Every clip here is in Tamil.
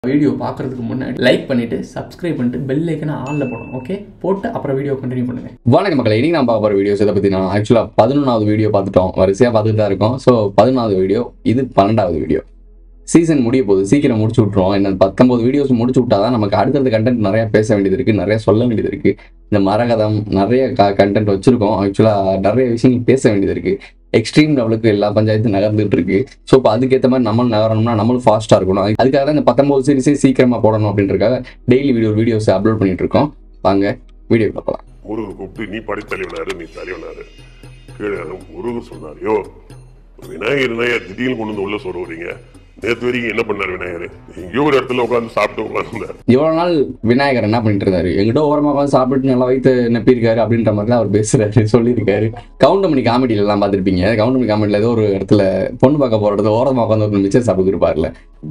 வீடியோ பார்க்கறதுக்கு முன்னாடி லைக் பண்ணிட்டு சப்ஸ்கிரைப் பண்ணிட்டு பெல் ஐக்கனை ஆனில் போடணும் ஓகே போட்டு அப்புறம் வீடியோ கண்டினியூ பண்ணுங்க வணக்கம் மக்களே இன்னைக்கு நான் பார்க்க போகிற வீடியோஸ் இதை பற்றி நான் ஆக்சுவலாக பதினொன்றாவது வீடியோ பார்த்துட்டோம் வரிசையாக பார்த்துட்டு தான் இருக்கோம் ஸோ பதினொன்றாவது வீடியோ இது பன்னெண்டாவது வீடியோ சீசன் முடிய போகுது சீக்கிரம் முடிச்சு விட்ருவோம் என்ன பத்தொம்பது வீடியோஸ் முடிச்சு விட்டா தான் நமக்கு அடுத்தடுத்த கண்டென்ட் நிறைய பேச வேண்டியது இருக்குது நிறைய சொல்ல வேண்டியது இருக்குது இந்த மரகதம் நிறைய க கண்டென்ட் வச்சுருக்கோம் ஆக்சுவலாக நிறைய விஷயங்கள் பேச வேண்டியது இருக்குது எக்ஸ்ட்ரீம் லெவலுக்கு எல்லா பஞ்சாயத்தும் நகர்ந்துட்டு இருக்கு ஸோ இப்போ அதுக்கேற்ற மாதிரி நம்மளும் நகரணும்னா நம்மளும் ஃபாஸ்ட்டாக இருக்கணும் அதுக்காக தான் இந்த பத்தொம்பது சீரிஸே சீக்கிரமாக போடணும் அப்படின்றக்காக டெய்லி வீடியோ வீடியோஸ் அப்லோட் பண்ணிட்டு இருக்கோம் வாங்க வீடியோ பார்க்கலாம் முருகன் கூப்பிட்டு நீ படைத்தலைவனாரு நீ தலைவனாரு கீழே முருகன் சொன்னார் யோ விநாயகர் விநாயகர் திடீர்னு கொண்டு வந்து உள்ள சொல்றீங்க நேத்து வரைக்கும் என்ன பண்ணார் விநாயகர் எங்கேயோ ஒரு இடத்துல உட்காந்து சாப்பிட்டு உட்காந்துருந்தார் இவ்வளோ நாள் விநாயகர் என்ன பண்ணிட்டு இருந்தாரு எங்கிட்ட ஓரமாக உட்காந்து சாப்பிட்டு நல்லா வைத்து நப்பியிருக்காரு அப்படின்ற மாதிரி தான் அவர் பேசுறாரு சொல்லியிருக்காரு கவுண்டமணி காமெடியில எல்லாம் பார்த்துருப்பீங்க கவுண்டமணி காமெடியில் ஏதோ ஒரு இடத்துல பொண்ணு பார்க்க போற இடத்துல ஓரமாக உட்காந்து ஒரு மிச்சர் சாப்பிட்டு இருப்பார்ல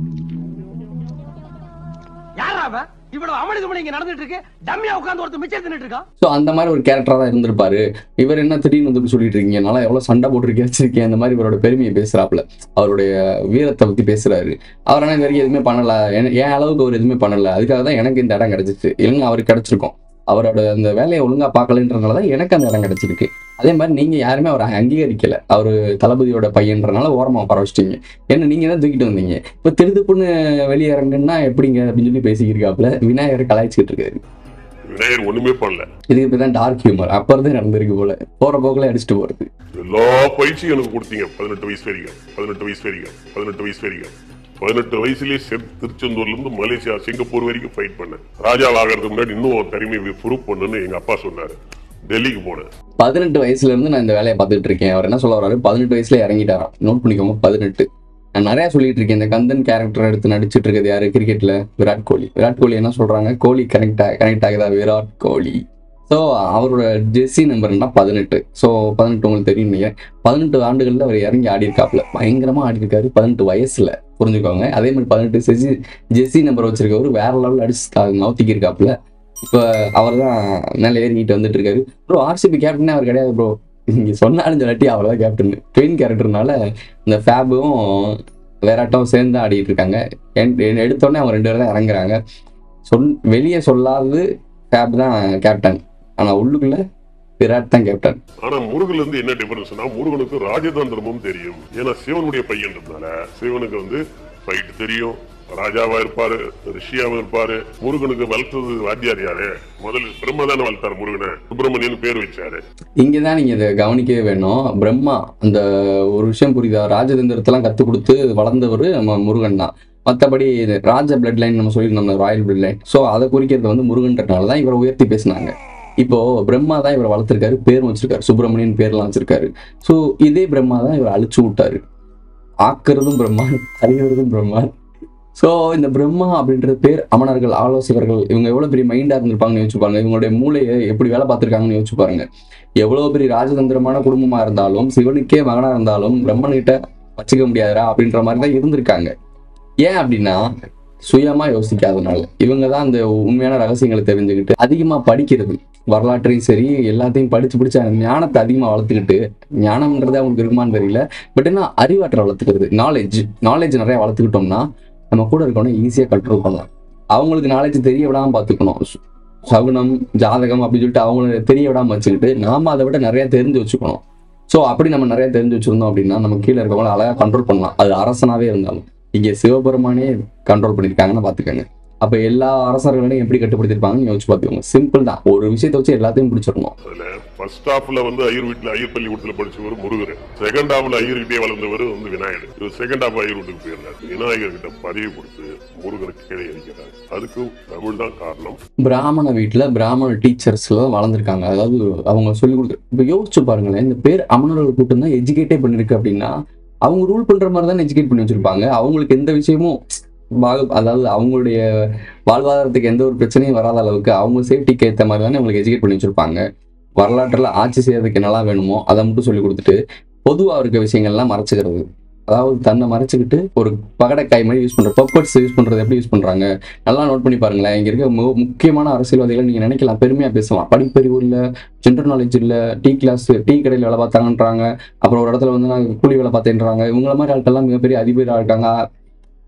யாரா அவன் இவ்வளவு அமளி துமளி இங்க நடந்துட்டு இருக்கு டம்மியா உட்கார்ந்து ஒருத்தர் மிச்சம் தின்னுட்டு இருக்கான் ஸோ அந்த மாதிரி ஒரு கேரக்டராக தான் இருந்திருப்பாரு இவர் என்ன திடீர்னு வந்து இப்படி சொல்லிட்டு இருக்கீங்க நல்லா எவ்வளோ சண்டை போட்டிருக்கேன் வச்சிருக்கேன் அந்த மாதிரி இவரோட பெருமையை பேசுறாப்புல அவருடைய வீரத்தை பற்றி பேசுறாரு அவர் ஆனால் இது வரைக்கும் எதுவுமே பண்ணல என் என் அளவுக்கு அவர் எதுவுமே பண்ணல அதுக்காக தான் எனக்கு இந்த இடம் கிடைச்சிச்சு இல்லைங்க அவருக்கு கிடைச்சிருக்கும் அவரோட அந்த வேலையை ஒழுங்கா பார்க்கலன்றனால தான் எனக்கு அந்த இடம் கிடைச்சிருக்கு அதே மாதிரி நீங்க யாருமே அவரை அங்கீகரிக்கல அவர் தளபதியோட பையன்றனால ஓரமா உட்கார வச்சிட்டீங்க என்ன நீங்க தான் தூக்கிட்டு வந்தீங்க இப்போ திருதுப்புன்னு வெளியே இறங்குன்னா எப்படிங்க அப்படின்னு சொல்லி பேசிக்கிருக்காப்புல விநாயகர் கலாய்ச்சிக்கிட்டு இருக்காரு விநாயகர் ஒண்ணுமே பண்ணல இதுக்கு இப்போ தான் டார்க் ஹியூமர் அப்போ இருந்து நடந்திருக்கு போல போற போக்குல அடிச்சுட்டு போறது எல்லா பயிற்சியும் எனக்கு கொடுத்தீங்க பதினெட்டு வயசு வரைக்கும் பதினெட்டு வயசு வரைக்கும் பதினெட்டு வயசு வரைக்கும் பதினெட்டு வயசுலயே செ- திருச்செந்தூர்ல இருந்து மலேசியா சிங்கப்பூர் வரைக்கும் ஃபைட் பண்ணேன் ராஜா ஆகிறதுக்கு முன்னாடி இன்னும் உன் திறமையை ப்ரூவ் பண்ணுன்னு எங்க அப்பா சொன்னாரு டெல்லிக்கு போனேன் பதினெட்டு வயசுல இருந்து நான் இந்த வேலையை பார்த்துட்டு இருக்கேன் அவர் என்ன சொல்ல வர்றாரு பதினெட்டு வயசுல இறங்கிட்டாராம் நோட் பண்ணிக்கோங்க பதினெட்டு நான் நிறைய சொல்லிட்டு இருக்கேன் இந்த கந்தன் கேரக்டர் எடுத்து நடிச்சிட்டு இருக்கிறது யாரு கிரிக்கெட்ல விராட் கோலி விராட் கோலி என்ன சொல்றாங்க கோலி கனெக்ட் கனெக்ட் ஆகுதா விராட் கோலி ஸோ அவரோட ஜெர்சி நம்பர்னா பதினெட்டு ஸோ பதினெட்டு உங்களுக்கு தெரியும் நீங்க பதினெட்டு ஆண்டுகள்ல அவர் இறங்கி ஆடி இருக்காப்புல பயங்கரமா ஆடி இருக்காரு பதினெட்டு வயசுல புரிஞ்சுக்கோங்க அதே மாதிரி பதினெட்டு செஜி ஜெர்சி நம்பர் வச்சிருக்கவர் வேற லெவலில் அடிச்சு நவுத்திக்கி இருக்காப்புல இப்போ அவர் தான் மேலே ஏறிக்கிட்டு வந்துட்டு இருக்காரு ப்ரோ ஆர்சிபி கேப்டனே அவர் கிடையாது ப்ரோ இங்க சொன்னாலும் சொல்லாட்டி அவர் தான் கேப்டன் ட்ரெயின் கேரக்டர்னால இந்த ஃபேபும் வேறாட்டம் சேர்ந்து ஆடிட்டு இருக்காங்க என்- என் எடுத்தோடனே அவங்க ரெண்டு பேரும் தான் இறங்குறாங்க சொல் வெளியே சொல்லாதது ஃபேப் தான் கேப்டன் ஆனா உள்ளுக்குள்ள விராட் தான் கேப்டன் ஆனா முருகன்ல இருந்து என்ன டிஃபரன்ஸ்னா முருகனுக்கு ராஜதந்திரமும் தெரியும் ஏன்னா சிவனுடைய பையன்றதுனால சிவனுக்கு வந்து ஃபைட் தெரியும் ராஜாவா இருப்பாரு ரிஷியாவும் இருப்பாரு முருகனுக்கு வளர்த்தது வாத்தியார் யாரு முதல்ல பிரம்ம தானே வளர்த்தாரு முருகனை சுப்பிரமணியன் பேர் வச்சாரு இங்கே தான் நீங்கள் இதை கவனிக்கவே வேணும் பிரம்மா அந்த ஒரு விஷயம் புரியுதா ராஜதந்திரத்தெல்லாம் கற்றுக் கொடுத்து வளர்ந்தவர் நம்ம முருகன் தான் மற்றபடி ராஜ பிளட் லைன் நம்ம சொல்லியிருந்தோம் ராயல் பிளட் லைன் ஸோ அதை குறிக்கிறது வந்து முருகன்றனால தான் இவரை உயர்த்தி பேசினாங்க இப்போ பிரம்மா தான் இவரை வளர்த்துருக்காரு பேரும் வச்சிருக்காரு சுப்பிரமணியன் பேர்லாம் வச்சிருக்காரு ஸோ இதே பிரம்மா தான் இவரை அழிச்சு விட்டாரு ஆக்குறதும் பிரம்மா அறிகிறதும் பிரம்மா ஸோ இந்த பிரம்மா அப்படின்ற பேர் அமணர்கள் ஆலோசகர்கள் இவங்க எவ்வளோ பெரிய மைண்டாக இருந்திருப்பாங்கன்னு யோசிச்சு பாருங்க இவங்களுடைய மூளையை எப்படி வேலை பார்த்துருக்காங்கன்னு யோசிச்சு பாருங்க எவ்வளவு பெரிய ராஜதந்திரமான குடும்பமா இருந்தாலும் சிவனுக்கே மகனா இருந்தாலும் பிரம்மன்கிட்ட வச்சுக்க முடியாதுடா அப்படின்ற மாதிரி தான் இருந்திருக்காங்க ஏன் அப்படின்னா சுயமா யோசிக்காதனால இவங்க தான் அந்த உண்மையான ரகசியங்களை தெரிஞ்சுக்கிட்டு அதிகமா படிக்கிறது வரலாற்றையும் சரி எல்லாத்தையும் படிச்சு பிடிச்ச ஞானத்தை அதிகமா வளர்த்துக்கிட்டு ஞானம்ன்றது அவங்களுக்கு இருக்குமான்னு தெரியல பட் என்ன அறிவாற்றல் வளர்த்துக்கிறது நாலேஜ் நாலேஜ் நிறைய வளர்த்துக்கிட்டோம்னா நம்ம கூட இருக்கணும் ஈஸியாக கண்ட்ரோல் பண்ணலாம் அவங்களுக்கு நாலேஜ் தெரிய விடாம பார்த்துக்கணும் சு- சகுனம் ஜாதகம் அப்படின்னு சொல்லிட்டு அவங்கள தெரிய விடாம வச்சுக்கிட்டு நாம அதை விட நிறைய தெரிஞ்சு வச்சுக்கணும் ஸோ அப்படி நம்ம நிறைய தெரிஞ்சு வச்சிருந்தோம் அப்படின்னா நம்ம கீழே இருக்கவங்கள அழகா கண்ட்ரோல் பண்ணலாம் அது அரசனாவே இருந்தாலும் இங்கே சிவபெருமானே கண்ட்ரோல் பண்ணியிருக்காங்கன்னு பார்த்துக்கோங்க அப்போ எல்லா அரசர்களையும் எப்படி கட்டுப்படுத்திருப்பாங்கன்னு யோசிச்சு பார்த்துக்கோங்க சிம்பிள் தான் ஒரு விஷயத்தை வச்சு எல்லாத்தையும் பிடிச்சிடணும் அதுல ஃபர்ஸ்ட் ஹாஃப்ல வந்து ஐயர் வீட்டுல ஐயர் பள்ளிக்கூடத்துல படிச்சவர் முருகர் செகண்ட் ஹாஃப்ல ஐயர்கிட்டே வளர்ந்தவர் வந்து விநாயகர் இவர் செகண்ட் ஹாஃப் ஐயர் வீட்டுக்கு போயிருந்தார் விநாயகர் கிட்ட பதவி கொடுத்து முருகனுக்கு கீழே இருக்கிறார் அதுக்கு தமிழ் தான் காரணம் பிராமண வீட்டில் பிராமண டீச்சர்ஸ்ல வளர்ந்துருக்காங்க அதாவது அவங்க சொல்லி கொடுத்து இப்போ யோசிச்சு பாருங்களேன் இந்த பேர் அமணர்கள் கூட்டம் தான் எஜுகேட்டே பண்ணிருக்கு அப்படின்னா அவங்க ரூல் பண்ற மாதிரி தான் எஜுகேட் பண்ணி வச்சிருப்பாங்க அவங்களுக்கு எந்த விஷயமும் பாகு- அதாவது அவங்களுடைய வாழ்வாதாரத்துக்கு எந்த ஒரு பிரச்சனையும் வராத அளவுக்கு அவங்க சேஃப்டிக்கு ஏற்ற மாதிரி தானே அவங்களுக்கு எஜுகேட் பண்ணி வச்சிருப்பாங்க வரலாற்றில் ஆட்சி செய்யறதுக்கு என்னெல்லாம் வேணுமோ அதை மட்டும் சொல்லி கொடுத்துட்டு பொதுவாக இருக்க விஷயங்கள்லாம் மறைச்சிக்கிறது அதாவது தன்னை மறைச்சிக்கிட்டு ஒரு பகடக்காய் மாதிரி யூஸ் பண்ற பப்பட்ஸ் யூஸ் பண்றது எப்படி யூஸ் பண்றாங்க நல்லா நோட் பண்ணி பாருங்களேன் இங்க இருக்க மு- முக்கியமான அரசியல்வாதிகளை நீங்க நினைக்கலாம் பெருமையா பேசலாம் படிப்பறிவு இல்ல ஜென்ரல் நாலேஜ் இல்ல டீ கிளாஸ் டீ கடையில் வேலை பார்த்தாங்கன்றாங்க அப்புறம் ஒரு இடத்துல வந்து நான் கூலி வேலை பார்த்தேன்றாங்க இவங்கள மாதிரி ஆட்கள்லாம் மிகப்பெரிய அதிபராக இருக்காங்க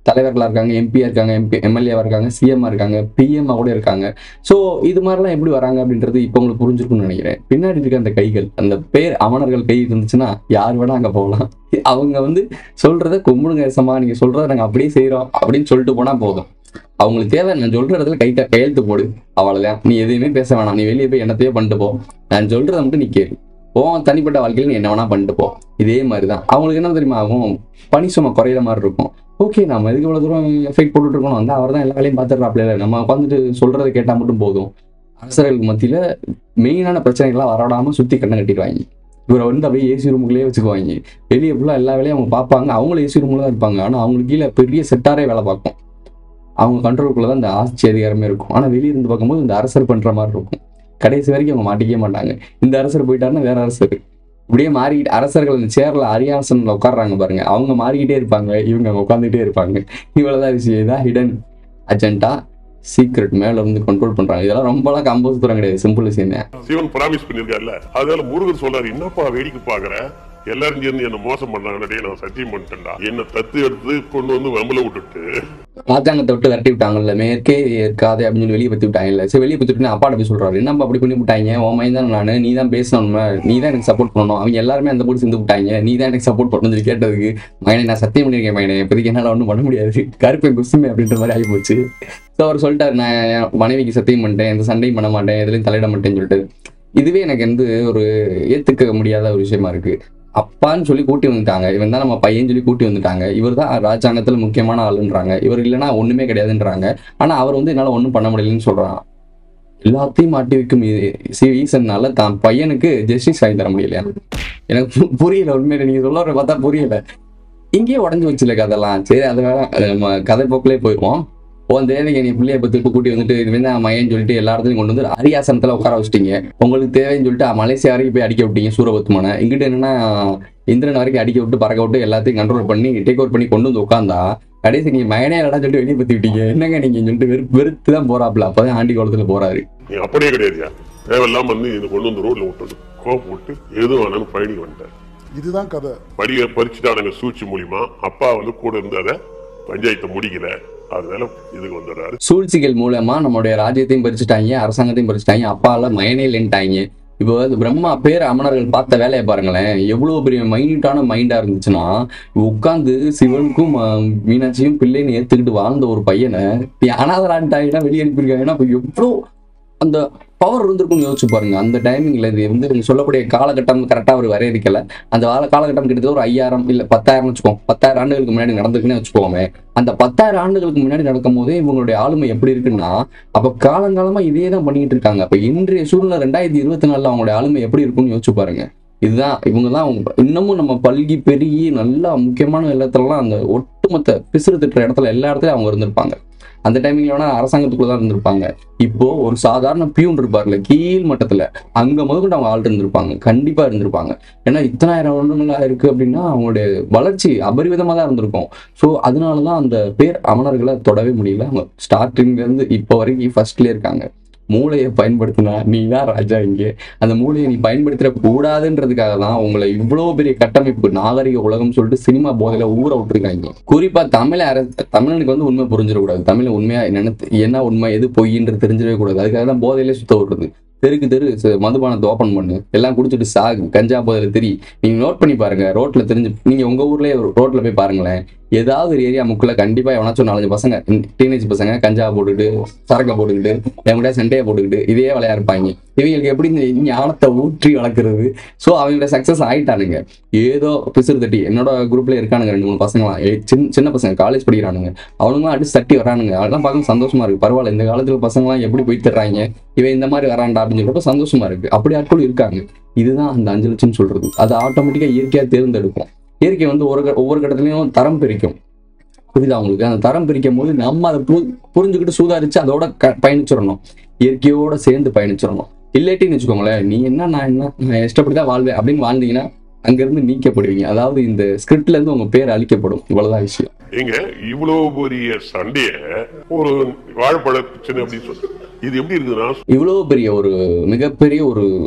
தலைவர்களாக இருக்காங்க எம்பியாக இருக்காங்க எம்பி எம்எல்ஏவாக இருக்காங்க சிஎம்மாக இருக்காங்க பிஎம்மா கூட இருக்காங்க ஸோ இது மாதிரிலாம் எப்படி வராங்க அப்படின்றது இப்போ உங்களுக்கு புரிஞ்சிருக்கும்னு நினைக்கிறேன் பின்னாடி இருக்க அந்த கைகள் அந்த பேர் அமணர்கள் கை இருந்துச்சுன்னா யார் வேணா அங்கே போகலாம் அவங்க வந்து சொல்றத கும்பிடுங்க ஏசமா நீங்க சொல்றத நாங்க அப்படியே செய்றோம் அப்படின்னு சொல்லிட்டு போனா போதும் அவங்களுக்கு தேவை நான் சொல்ற இடத்துல கை கையெழுத்து போடு அவ்வளவுதான் நீ எதையுமே பேச வேணாம் நீ வெளியே போய் என்னத்தையோ பண்ணிட்டு போ நான் சொல்றதை மட்டும் நீ கேளு போ தனிப்பட்ட வாழ்க்கையில நீ என்ன வேணா பண்ணிட்டு போ இதே மாதிரி தான் அவங்களுக்கு என்ன தெரியுமா ஆகும் பனி சும்மா குறையிற மாதிரி இருக்கும் ஓகே நம்ம எதுக்கு இவ்வளவு தூரம் எஃபெக்ட் போட்டுட்டு இருக்கணும் வந்து அவர் தான் எல்லா வேலையும் பார்த்துடுறாப்ல நம்ம உட்காந்துட்டு சொல்றதை கேட்டா மட்டும் போதும் அரசர்களுக்கு மத்தியில மெயினான பிரச்சனைகள்லாம் வரவிடாம சுத்தி கண்ணை கட்டிடுவாங்க இவரை வந்து அப்படியே ஏசி ரூமுக்குள்ளேயே வச்சுக்குவாங்க வெளியே ஃபுல்லாக எல்லா வேலையும் அவங்க பார்ப்பாங்க அவங்களும் ஏசி ரூமில் தான் இருப்பாங்க ஆனால் அவங்களுக்கு கீழே பெரிய செட்டாரே வேலை பார்க்கும் அவங்க கண்ட்ரோலுக்குள்ள தான் இந்த ஆட்சி அதிகாரமே இருக்கும் ஆனால் வெளியே இருந்து பார்க்கும்போது இந்த அரசர் பண்ணுற மாதிரி இருக்கும் கடைசி வரைக்கும் அவங்க மாட்டிக்கவே மாட்டாங்க இந்த அரசர் போயிட்டாருன்னா வேற அரசர் இப்படியே மாறிக்கிட்டு அரசர்கள் இந்த சேர்ல அரியாசனில் உட்காடுறாங்க பாருங்க அவங்க மாறிக்கிட்டே இருப்பாங்க இவங்க அங்கே உட்காந்துக்கிட்டே இருப்பாங்க இவ்வளோதான் விஷயம் இதான் ஹிடன் அஜெண்டா சீக்ரெட் மேல இருந்து கண்ட்ரோல் பண்றாங்க இதெல்லாம் ரொம்பலாம் கம்போஸ் தூரம் கிடையாது சிம்பிள் விஷயம் தான் சிவன் ப்ராமிஸ் பண்ணிருக்காருல்ல அதனால முருகன் சொல்றாரு என்னப்பா வேடிக்கை பாக்குற எல்லாரும் சேர்ந்து என்ன மோசம் பண்ணாங்கடே நான் சத்தியம் பண்ணிட்டேன்டா என்ன தத்து எடுத்து கொண்டு வந்து வம்பல விட்டுட்டு ராஜாங்கத்தை விட்டு விரட்டி விட்டாங்கல்ல மேற்கே இருக்காது அப்படின்னு சொல்லி வெளியே பத்தி விட்டாங்கல்ல சரி வெளியே பத்தி விட்டு அப்பாட்ட போய் சொல்றாரு என்னப்பா அப்படி பண்ணி விட்டாங்க உன் மையம் தான் நான் நீ தான் பேசணும் நீ தான் எனக்கு சப்போர்ட் பண்ணணும் அவங்க எல்லாருமே அந்த போட்டு சேர்ந்து விட்டாங்க நீ தான் எனக்கு சப்போர்ட் பண்ணணும் சொல்லி கேட்டதுக்கு மகனே நான் சத்தியம் பண்ணியிருக்கேன் மகனே இப்போதைக்கு என்னால் ஒன்றும் பண்ண முடியாது கருப்பை குசுமே அப்படின்ற மாதிரி ஆகி போச்சு ஸோ அவர் சொல்லிட்டாரு நான் என் மனைவிக்கு சத்தியம் பண்ணிட்டேன் எந்த சண்டையும் பண்ண மாட்டேன் எதுலையும் தலையிட மாட்டேன்னு சொல்லிட்டு இதுவே எனக்கு வந்து ஒரு ஏத்துக்க முடியாத ஒரு விஷயமா இருக்கு அப்பான்னு சொல்லி கூட்டி வந்துட்டாங்க இவன் தான் நம்ம பையன் சொல்லி கூட்டி வந்துட்டாங்க இவர் தான் ராஜாங்கத்துல முக்கியமான ஆளுன்றாங்க இவர் இல்லைன்னா ஒண்ணுமே கிடையாதுன்றாங்க ஆனா அவர் வந்து என்னால ஒண்ணும் பண்ண முடியலன்னு சொல்றான் எல்லாத்தையும் மாட்டி வைக்கும் ஈசன்னால தான் பையனுக்கு ஜஸ்டிஸ் வாங்கி தர முடியலையா எனக்கு பு- புரியல உண்மையில நீங்க சொல்ல பார்த்தா புரியல இங்கேயே உடஞ்சு வச்சுல கதெல்லாம் சரி அது வேணா அது நம்ம கதை போக்கிலே போயிடுவோம் உன் தேவைக்கு நீ பிள்ளைய பத்தி கூட்டி வந்துட்டு இது வந்து மையன்னு சொல்லிட்டு எல்லா இடத்துலையும் கொண்டு வந்து அரியாசனத்துல உட்கார வச்சிட்டீங்க உங்களுக்கு தேவைன்னு சொல்லிட்டு மலேசியா வரைக்கும் போய் அடிக்க விட்டீங்க சூரபத்மனை இங்கிட்ட என்னன்னா இந்திரன் வரைக்கும் அடிக்க விட்டு பறக்க விட்டு எல்லாத்தையும் கண்ட்ரோல் பண்ணி டேக் ஓவர் பண்ணி கொண்டு வந்து உட்காந்தா கடைசி நீங்க மயனே இல்லடா சொல்லிட்டு வெளியே பத்தி விட்டீங்க என்னங்க நீங்க சொல்லிட்டு வெறுப்பு வெறுத்து தான் போறாப்ல அப்பதான் ஆண்டி குளத்துல போறாரு நீ அப்படியே கிடையாதுயா தேவையில்லாம வந்து இதை கொண்டு வந்து ரோட்ல விட்டது கோப்பு விட்டு எதுவும் வேணாலும் பயணி வந்துட்டார் இதுதான் கதை படிய பறிச்சுட்டானுங்க சூழ்ச்சி மூலியமா அப்பா வந்து கூட இருந்து அதை பஞ்சாயத்தை முடிக்கல அதனால இதுக்கு வந்துடுறாரு சூழ்ச்சிகள் மூலமா நம்மளுடைய ராஜ்யத்தையும் பறிச்சுட்டாங்க அரசாங்கத்தையும் பறிச்சுட்டாங்க அப்பால மயனையிலன்ட்டாங்க இப்போ அது பிரம்மா பேர் அமணர்கள் பார்த்த வேலையை பாருங்களேன் எவ்வளவு பெரிய மைனியூட்டான மைண்டா இருந்துச்சுன்னா உட்காந்து சிவனுக்கும் ஆஹ், மீனாட்சியும் பிள்ளைன்னு ஏத்துக்கிட்டு வாழ்ந்த ஒரு பையனை இப்ப அனாதரான்ட்டாங்கன்னா வெளியே அனுப்பியிருக்காங்கன்னா அப்ப எவ்வளோ அந்த பவர் இருந்திருக்கும் யோசிச்சு பாருங்க அந்த டைமிங்ல இது வந்து நீங்க சொல்லக்கூடிய காலகட்டம் கரெக்டா அவர் வரையறுக்கல அந்த கால காலகட்டம் கிட்டத்தட்ட ஒரு ஐயாயிரம் இல்ல பத்தாயிரம் வச்சுக்கோங்க பத்தாயிரம் ஆண்டுகளுக்கு முன்னாடி நடந்திருக்குன்னு வச்சுக்கோமே அந்த பத்தாயிரம் ஆண்டுகளுக்கு முன்னாடி நடக்கும் போதே இவங்களுடைய ஆளுமை எப்படி இருக்குன்னா அப்ப காலங்காலமா இதே தான் பண்ணிட்டு இருக்காங்க அப்ப இன்றைய சூழ்நிலை ரெண்டாயிரத்தி இருபத்தி நாலுல அவங்களுடைய ஆளுமை எப்படி இருக்கும்னு யோசிச்சு பாருங்க இதுதான் இவங்க தான் அவங்க இன்னமும் நம்ம பல்கி பெருகி நல்லா முக்கியமான இடத்துலலாம் அந்த ஒட்டுமொத்த பிசுறு திட்டுற இடத்துல எல்லா இடத்துலயும் அவங்க இருந்திருப்பாங்க அந்த டைமிங்ல வேணா அரசாங்கத்துக்குள்ள தான் இருந்திருப்பாங்க இப்போ ஒரு சாதாரண பியூன் இருப்பார்ல கீழ் மட்டத்துல அங்க முதற்கொண்டு அவங்க ஆள் இருந்திருப்பாங்க கண்டிப்பா இருந்திருப்பாங்க ஏன்னா இத்தனாயிரம் வருடங்களா இருக்கு அப்படின்னா அவங்களுடைய வளர்ச்சி அபரிவிதமா தான் இருந்திருக்கும் ஸோ அதனாலதான் அந்த பேர் அமணர்களை தொடவே முடியல அவங்க ஸ்டார்டிங்ல இருந்து இப்போ வரைக்கும் ஃபர்ஸ்ட்ல இருக்காங்க மூளையை பயன்படுத்தினா நீ தான் ராஜா இங்கே அந்த மூளையை நீ பயன்படுத்திட கூடாதுன்றதுக்காக தான் உங்களை இவ்வளோ பெரிய கட்டமைப்பு நாகரிக உலகம் சொல்லிட்டு சினிமா போதையில ஊற விட்டுருக்காங்க குறிப்பா தமிழ அரசு தமிழனுக்கு வந்து உண்மை புரிஞ்சிடக்கூடாது தமிழ் உண்மையா என்னன்னு என்ன உண்மை எது பொய்ன்றது தெரிஞ்சிடவே கூடாது அதுக்காக தான் போதையிலே சுத்த விடுறது தெருக்கு தெரு ச- மதுபானத்தை ஓப்பன் பண்ணு எல்லாம் குடிச்சிட்டு சாகு கஞ்சா போதையில தெரி நீங்க நோட் பண்ணி பாருங்க ரோட்ல தெரிஞ்சு நீங்க உங்க ஊர்லயே ரோட்ல போய் பாருங்களேன் ஏதாவது ஒரு ஏரியா முக்குல கண்டிப்பா எவனாச்சும் நாலஞ்சு பசங்க டீனேஜ் பசங்க கஞ்சா போட்டுக்கிட்டு சரக்கை போட்டுக்கிட்டு என்கிட்ட சண்டையை போட்டுக்கிட்டு இதே வேலையா இருப்பாங்க இவங்களுக்கு எப்படி இந்த ஞானத்தை ஊற்றி வளர்க்குறது ஸோ அவங்களோட சக்சஸ் ஆயிட்டானுங்க ஏதோ பிசுறு தட்டி என்னோட குரூப்ல இருக்கானுங்க ரெண்டு மூணு பசங்களாம் ஏ, சின்ன சின்ன பசங்க காலேஜ் படிக்கிறானுங்க அவனுங்களாம் அடிச்சு தட்டி வரானுங்க அதெல்லாம் பார்க்க சந்தோஷமா இருக்கு பரவாயில்ல இந்த காலத்துல பசங்களாம் எப்படி போய் தர்றாங்க இவன் இந்த மாதிரி வரான்டா அப்படின்னு சொல்றப்ப சந்தோஷமா இருக்கு அப்படி ஆட்கள் இருக்காங்க இதுதான் அந்த அஞ்சு லட்சம் சொல்றது அது ஆட்டோமேட்டிக்கா இயற்கையா தேர்ந்தெடுக்கும் இயற்கை வந்து ஒரு க- ஒவ்வொரு கடத்துலயும் தரம் பிரிக்கும் புரியுதா உங்களுக்கு அந்த தரம் பிரிக்கும் போது நம்ம அதை பு- புரிஞ்சுக்கிட்டு சுதாரிச்சு அதோட க பயணிச்சிடணும் இயற்கையோட சேர்ந்து பயணிச்சிடணும் இல்லாட்டின்னு வச்சுக்கோங்களேன் நீ என்ன நான் என்ன நான் இஷ்டப்படிதான் வாழ்வேன் அப்படின்னு வாழ்ந்தீங்கன்னா அங்கிருந்து நீக்கப்படுவீங்க அதாவது இந்த ஸ்கிரிப்ட்ல இருந்து உங்க பேர் அழிக்கப்படும் இவ்வளவுதான் விஷயம் ஏங்க இவ்வளவு பெரிய சண்டைய ஒரு வாழைப்பழ பிரச்சனை அப்படின்னு சொல்லி இது எப்படி இருக்குதுன்னா இவ்வளவு பெரிய ஒரு மிகப்பெரிய ஒரு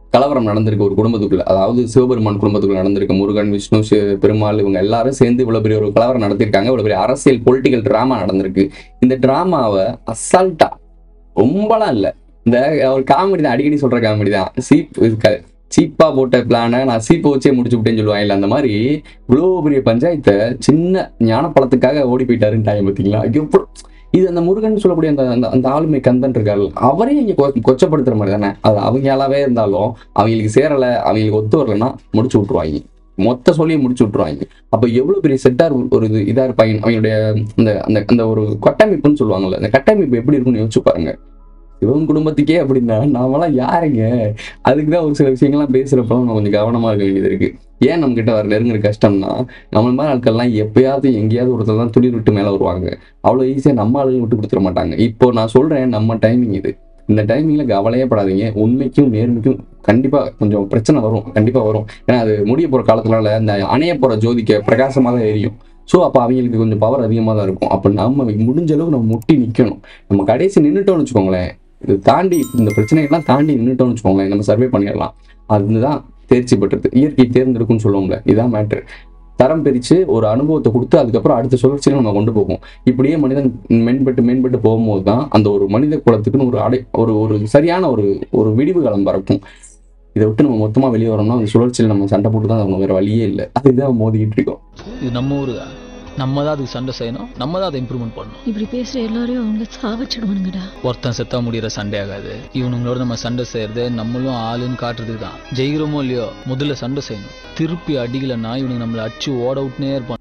கலவரம் நடந்திருக்கு ஒரு குடும்பத்துக்குள்ள அதாவது சிவபெருமான் குடும்பத்துக்குள்ள நடந்திருக்கு முருகன் விஷ்ணு சி- பெருமாள் இவங்க எல்லாரும் சேர்ந்து இவ்வளவு பெரிய ஒரு கலவரம் நடத்திருக்காங்க இவ்வளவு பெரிய அரசியல் பொலிட்டிக்கல் டிராமா நடந்திருக்கு இந்த டிராமாவை அசால்ட்டா ரொம்பலாம் இல்லை இந்த ஒரு காமெடி தான் அடிக்கடி சொல்ற காமெடி தான் சீப் இருக்காது சீப்பா போட்ட பிளானை நான் சீப்பை வச்சே முடிச்சு விட்டேன்னு சொல்லுவாங்க அந்த மாதிரி இவ்வளோ பெரிய பஞ்சாயத்தை சின்ன ஞானப்பழத்துக்காக ஓடி போயிட்டாருன்ட்டாங்க பார்த்தீங்களா எப்படி இது அந்த முருகன் சொல்லக்கூடிய அந்த அந்த அந்த ஆளுமை கந்தன் இருக்காரு அவரையும் இங்கே கொ கொச்சப்படுத்துற மாதிரி தானே அது அவங்க ஆளாவே இருந்தாலும் அவங்களுக்கு சேரலை அவங்களுக்கு ஒத்து வரலைன்னா முடிச்சு விட்ருவாங்க மொத்த சொல்லியை முடிச்சு விட்ருவாங்க அப்போ எவ்வளோ பெரிய செட்டார் ஒரு இது இதாக இருப்பாங்க அவங்களுடைய அந்த அந்த அந்த ஒரு கட்டமைப்புன்னு சொல்லுவாங்கல்ல அந்த கட்டமைப்பு எப்படி இருக்குன்னு யோசிச்சு பாருங்க சிவன் குடும்பத்துக்கே அப்படின்னா நாமெல்லாம் யாருங்க அதுக்கு தான் ஒரு சில விஷயங்கள்லாம் பேசுகிறப்ப நம்ம கொஞ்சம் கவனமாக இருக்க வேண்டியது இருக்கு ஏன் நம்ம கிட்ட வர நெருங்குற கஷ்டம்னா நம்ம மாதிரி ஆட்கள்லாம் எப்பயாவது எங்கேயாவது ஒருத்தர் தான் துளிர் விட்டு மேலே வருவாங்க அவ்வளோ ஈஸியாக நம்ம ஆளுங்க விட்டு கொடுத்துட மாட்டாங்க இப்போ நான் சொல்கிறேன் நம்ம டைமிங் இது இந்த டைமிங்கில் கவலையே படாதீங்க உண்மைக்கும் நேர்மைக்கும் கண்டிப்பாக கொஞ்சம் பிரச்சனை வரும் கண்டிப்பாக வரும் ஏன்னா அது முடிய போகிற காலத்துனால இந்த அணைய போகிற ஜோதிக்க பிரகாசமாக தான் எரியும் ஸோ அப்போ அவங்களுக்கு கொஞ்சம் பவர் அதிகமாக தான் இருக்கும் அப்போ நம்ம முடிஞ்ச அளவுக்கு நம்ம முட்டி நிற்கணும் நம்ம கடைசி நின்றுட்டோம்னு வச்சுக்கோங்களேன் இது தாண்டி இந்த பிரச்சனைகள்லாம் தாண்டி நின்றுட்டோம்னு வச்சுக்கோங்களேன் நம்ம சர்வே பண்ணிடலாம் அதுதான் தேர்ச்சி பெற்றது இயற்கை தேர்ந்தெடுக்கும்னு சொல்லுவோம்ல இதான் மேட்ரு தரம் பிரித்து ஒரு அனுபவத்தை கொடுத்து அதுக்கப்புறம் அடுத்த சுழற்சியில் நம்ம கொண்டு போகும் இப்படியே மனிதன் மேம்பட்டு மேம்பட்டு போகும்போது தான் அந்த ஒரு மனித குலத்துக்குன்னு ஒரு அடை ஒரு ஒரு சரியான ஒரு ஒரு விடிவு காலம் பறக்கும் இதை விட்டு நம்ம மொத்தமாக வெளியே வரணும்னா அந்த சுழற்சியில் நம்ம சண்டை போட்டு தான் நம்ம வேறு வழியே இல்லை அதுதான் மோதிக்கிட்டு இருக்கோம் இது நம்ம ஊரு தான் நம்ம தான் அதுக்கு சண்டை செய்யணும் நம்ம தான் அதை இம்ப்ரூவ்மெண்ட் பண்ணணும் இப்படி பேசுற எல்லாரையும் அவங்க சாவச்சிடுவானுங்கடா ஒருத்தன் செத்தா முடியிற சண்டை ஆகாது இவனுங்களோட நம்ம சண்டை செய்யறது நம்மளும் ஆளுன்னு காட்டுறதுக்கு தான் ஜெயிக்கிறோமோ இல்லையோ முதல்ல சண்டை செய்யணும் திருப்பி அடிக்கலைன்னா இவனுங்க நம்மளை அடிச்சு ஓட விட்டுனே இருப்பான்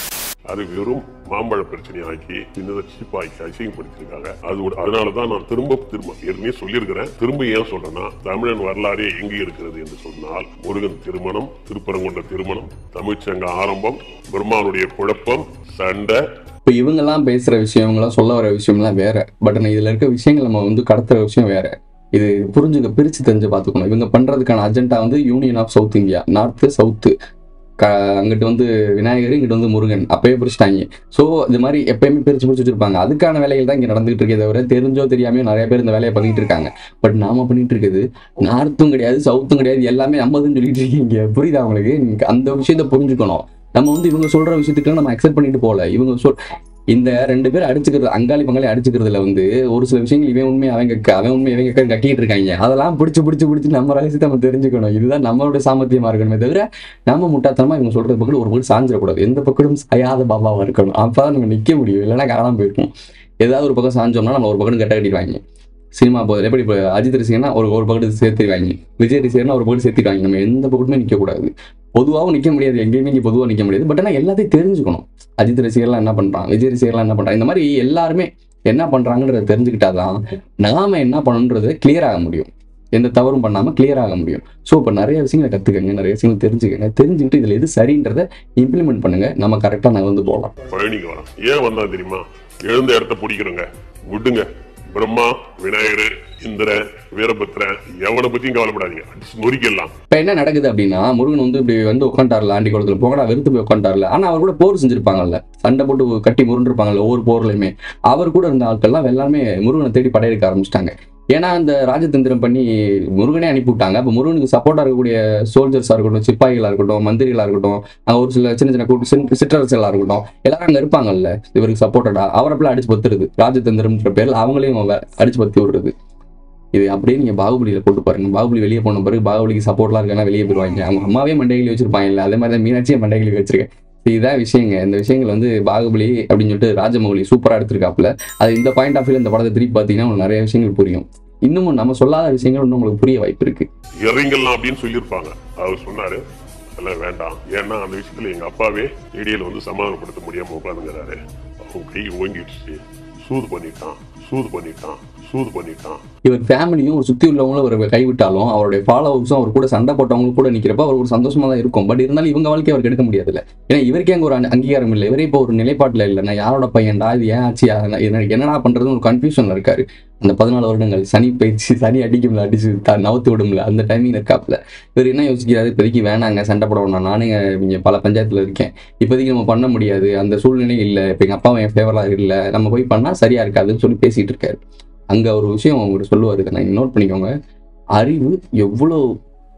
அது வெறும் மாம்பழ பிரச்சனையாக்கி சின்னதை சீப்பாக்கி அசிங்கப்படுத்திருக்காங்க அது ஒரு- அதனாலதான் நான் திரும்ப திரும்ப ஏற்கனவே சொல்லியிருக்கிறேன் திரும்ப ஏன் சொல்றேன்னா தமிழன் வரலாறே எங்கே இருக்கிறது என்று சொன்னால் முருகன் திருமணம் திருப்பரங்குன்ற திருமணம் தமிழ்ச்சங்க ஆரம்பம் பிரம்மானுடைய குழப்பம் சண்டை இப்போ இவங்கெல்லாம் பேசுகிற விஷயம் இவங்கெல்லாம் சொல்ல வர விஷயம்லாம் வேற பட் ஆனால் இதில் இருக்க விஷயங்கள் நம்ம வந்து கடத்துற விஷயம் வேற இது புரிஞ்சுக்க பிரித்து தெரிஞ்சு பார்த்துக்கணும் இவங்க பண்ணுறதுக்கான அஜெண்டா வந்து union of south India north south க அங்கிட்டு வந்து விநாயகர் இங்கிட்டு வந்து முருகன் அப்பயே பிரிச்சிட்டாங்க ஸோ இது மாதிரி எப்பயுமே பிரித்து பிரிச்சு வச்சிருப்பாங்க அதுக்கான வேலைகள் தான் இங்கே நடந்துகிட்டு இருக்கே தவிர தெரிஞ்சோ தெரியாமையோ நிறைய பேர் இந்த வேலையை பண்ணிட்டு இருக்காங்க பட் நாம பண்ணிட்டு இருக்குது நார்த்தும் கிடையாது சவுத்தும் கிடையாது எல்லாமே நம்மதுன்னு சொல்லிட்டு இருக்கீங்க புரியுதா உங்களுக்கு நீங்க அந்த விஷயத்த புரிஞ்சுக்கணும் நம்ம வந்து இவங்க சொல்ற விஷயத்துக்கு நம்ம அக்செப்ட் பண்ணிட்டு போல இவங்க சொல் இந்த ரெண்டு பேர் அடிச்சுக்கிறது அங்காளி பங்காளி அடிச்சுக்கிறதுல வந்து ஒரு சில விஷயங்கள் இவன் உண்மை அவங்க க- அவன் உண்மை இவங்க க- கட்டிட்டு இருக்காங்க அதெல்லாம் பிடிச்சு பிடிச்சு பிடிச்சு நம்ம ரகசியத்தை நம்ம தெரிஞ்சுக்கணும் இதுதான் நம்மளுடைய சாமர்த்தியமா இருக்கணுமே தவிர நம்ம முட்டாத்தனமா இவங்க சொல்றது பக்கம் ஒரு பக்கம் சாஞ்சிடக்கூடாது எந்த பக்கமும் சாயாத பாபாவா இருக்கணும் அப்பதான் நம்ம நிக்க முடியும் இல்லைன்னா காணாம போயிருக்கும் ஏதாவது ஒரு பக்கம் சாஞ்சோம்னா நம்ம ஒரு பக்கம் கட்ட கட்டிடுவாங்க சினிமா போதில் எப்படி இப்போ அஜித் ரசிகனா ஒரு ஒரு பக்கத்து சேர்த்துருவாங்க விஜய் ரசிகர்னா ஒரு பக்கத்து சேர்த்துருவாங்க நம்ம எந்த பக்கத்துமே நிற்கக்கூடாது பொதுவாகவும் நிற்க முடியாது எங்கேயுமே இங்கே பொதுவாக நிற்க முடியாது பட் ஆனால் எல்லாத்தையும் தெரிஞ்சுக்கணும் அஜித் ரசிகர்லாம் என்ன பண்ணுறான் விஜய் ரசிகர்லாம் என்ன பண்ணுறான் இந்த மாதிரி எல்லாருமே என்ன பண்ணுறாங்கன்றத தெரிஞ்சுக்கிட்டாதான் நாம என்ன பண்ணணுன்றதை clear ஆக முடியும் எந்த தவறும் பண்ணாமல் clear ஆக முடியும் ஸோ இப்போ நிறைய விஷயங்களை கற்றுக்கங்க நிறைய விஷயங்கள் தெரிஞ்சுக்கங்க தெரிஞ்சுக்கிட்டு இதில் எது சரின்றதை இம்ப்ளிமெண்ட் பண்ணுங்க நம்ம கரெக்டாக நான் வந்து போகலாம் பழனிக்கு வரான் ஏன் வந்தா தெரியுமா எழுந்த இடத்த பிடிக்கிறோங்க விடுங்க பிரம்மா விநாயகர் இந்திரன் வீரபத்ரன் எவனை பத்தியும் கவலைப்படாதீங்க அடிச்சு நொறுக்கிடலாம் இப்போ என்ன நடக்குது அப்படின்னா முருகன் வந்து இப்படி வந்து உட்காந்துட்டார்ல ஆண்டி குளத்துல போகடா வெறுத்து போய் உட்காந்துட்டார்ல ஆனால் அவர் கூட போர் செஞ்சிருப்பாங்கல்ல சண்டை போட்டு கட்டி முருண்டிருப்பாங்கல்ல ஒவ்வொரு போர்லையுமே அவர் கூட இருந்த ஆட்கள்லாம் எல்லாமே முருகனை தேடி படையெடுக்க ஆரம்பிச்சிட்டாங்க ஏன்னா அந்த ராஜதந்திரம் பண்ணி முருகனே அனுப்பி விட்டாங்க அப்போ முருகனுக்கு சப்போர்ட்டாக இருக்கக்கூடிய சோல்ஜர்ஸாக இருக்கட்டும் சிப்பாய்களாக இருக்கட்டும் மந்திரிகளாக இருக்கட்டும் அங்க ஒரு சில சின்ன சின்ன கூட்டு சின்- சிற்றரசுகளாக இருக்கட்டும் எல்லாரும் அங்கே இருப்பாங்கல்ல இவருக்கு சப்போர்ட்டடா அவரப்பெல்லாம் அடிச்சு பத்துறது ராஜதந்திரம்ன்ற பேரில் அவங்களையும் அவன் வே- அடிச்சு பத்தி விடுறது இது அப்படியே நீங்க பாகுபலியில போட்டு பாருங்க பாகுபலி வெளியே போன பிறகு பாகுபலிக்கு சப்போர்ட்லாம் இருக்காங்க வெளியே போயிருவாங்க அவங்க அம்மாவே மண்டைகளி வச்சிருப்பாங்க இல்ல அதே மாதிரி தான் மீனாட்சியை மண்டைகளி வச்சிருக்கேன் இதுதான் விஷயங்க இந்த விஷயங்கள் வந்து பாகுபலி அப்படின்னு சொல்லிட்டு ராஜமௌலி சூப்பரா எடுத்திருக்காப்புல அது இந்த பாயிண்ட் ஆஃப் வியூ இந்த படத்தை திருப்பி பார்த்தீங்கன்னா உங்களுக்கு நிறைய விஷயங்கள் புரியும் இன்னமும் நம்ம சொல்லாத விஷயங்கள் இன்னும் உங்களுக்கு புரிய வாய்ப்பு இருக்கு இறங்கலாம் அப்படின்னு சொல்லியிருப்பாங்க அவர் சொன்னாரு அதெல்லாம் வேண்டாம் ஏன்னா அந்த விஷயத்துல எங்க அப்பாவே ஏடியில் வந்து சமாதானப்படுத்த முடியாம உட்காந்துங்கிறாரு அவன் கை ஓங்கிடுச்சு சூது பண்ணிட்டான் சூது பண்ணிட்டான் சூது பண்ணிட்டான் இவர் ஃபேமிலியும் ஒரு சுத்தி உள்ளவங்களும் அவரை கைவிட்டாலும் அவருடைய ஃபாலோவர்ஸும் அவர் கூட சண்டை போட்டவங்க கூட நிக்கிறப்ப அவர் ஒரு சந்தோஷமா தான் இருக்கும் பட் இருந்தாலும் இவங்க வாழ்க்கையை அவர் கெடுக்க முடியாதுல்ல ஏன்னா இவருக்கே அங்க ஒரு அங்க- அங்கீகாரம் இல்லை இவரே இப்போ ஒரு நிலைப்பாட்டுல இல்லை நான் யாரோட பையன்டா இது ஏன் ஆச்சு அது எனக்கு என்னடா பண்றதுன்னு ஒரு கன்ஃபியூஷன்ல இருக்காரு அந்த பதினாலு வருடங்கள் சனி பயிற்சி சனி அடிக்கும்ல அடிச்சு த- நவுத்து விடும்ல அந்த டைமிங் இருக்காப்புல இவர் என்ன யோசிக்கிறாரு இப்போதைக்கு வேணாங்க சண்டை போட வேணாம் நானே இங்க பல பஞ்சாயத்துல இருக்கேன் இப்போதைக்கு நம்ம பண்ண முடியாது அந்த சூழ்நிலை இல்லை இப்போ எங்க அப்பாவும் என் ஃபேவரா இல்லை நம்ம போய் பண்ணா சரியா இருக்காதுன்னு சொல்லி பேசிட்டு இருக்காரு அங்க ஒரு விஷயம் அவர் சொல்லுவாரு இதை நான் நோட் பண்ணிக்கோங்க அறிவு எவ்வளோ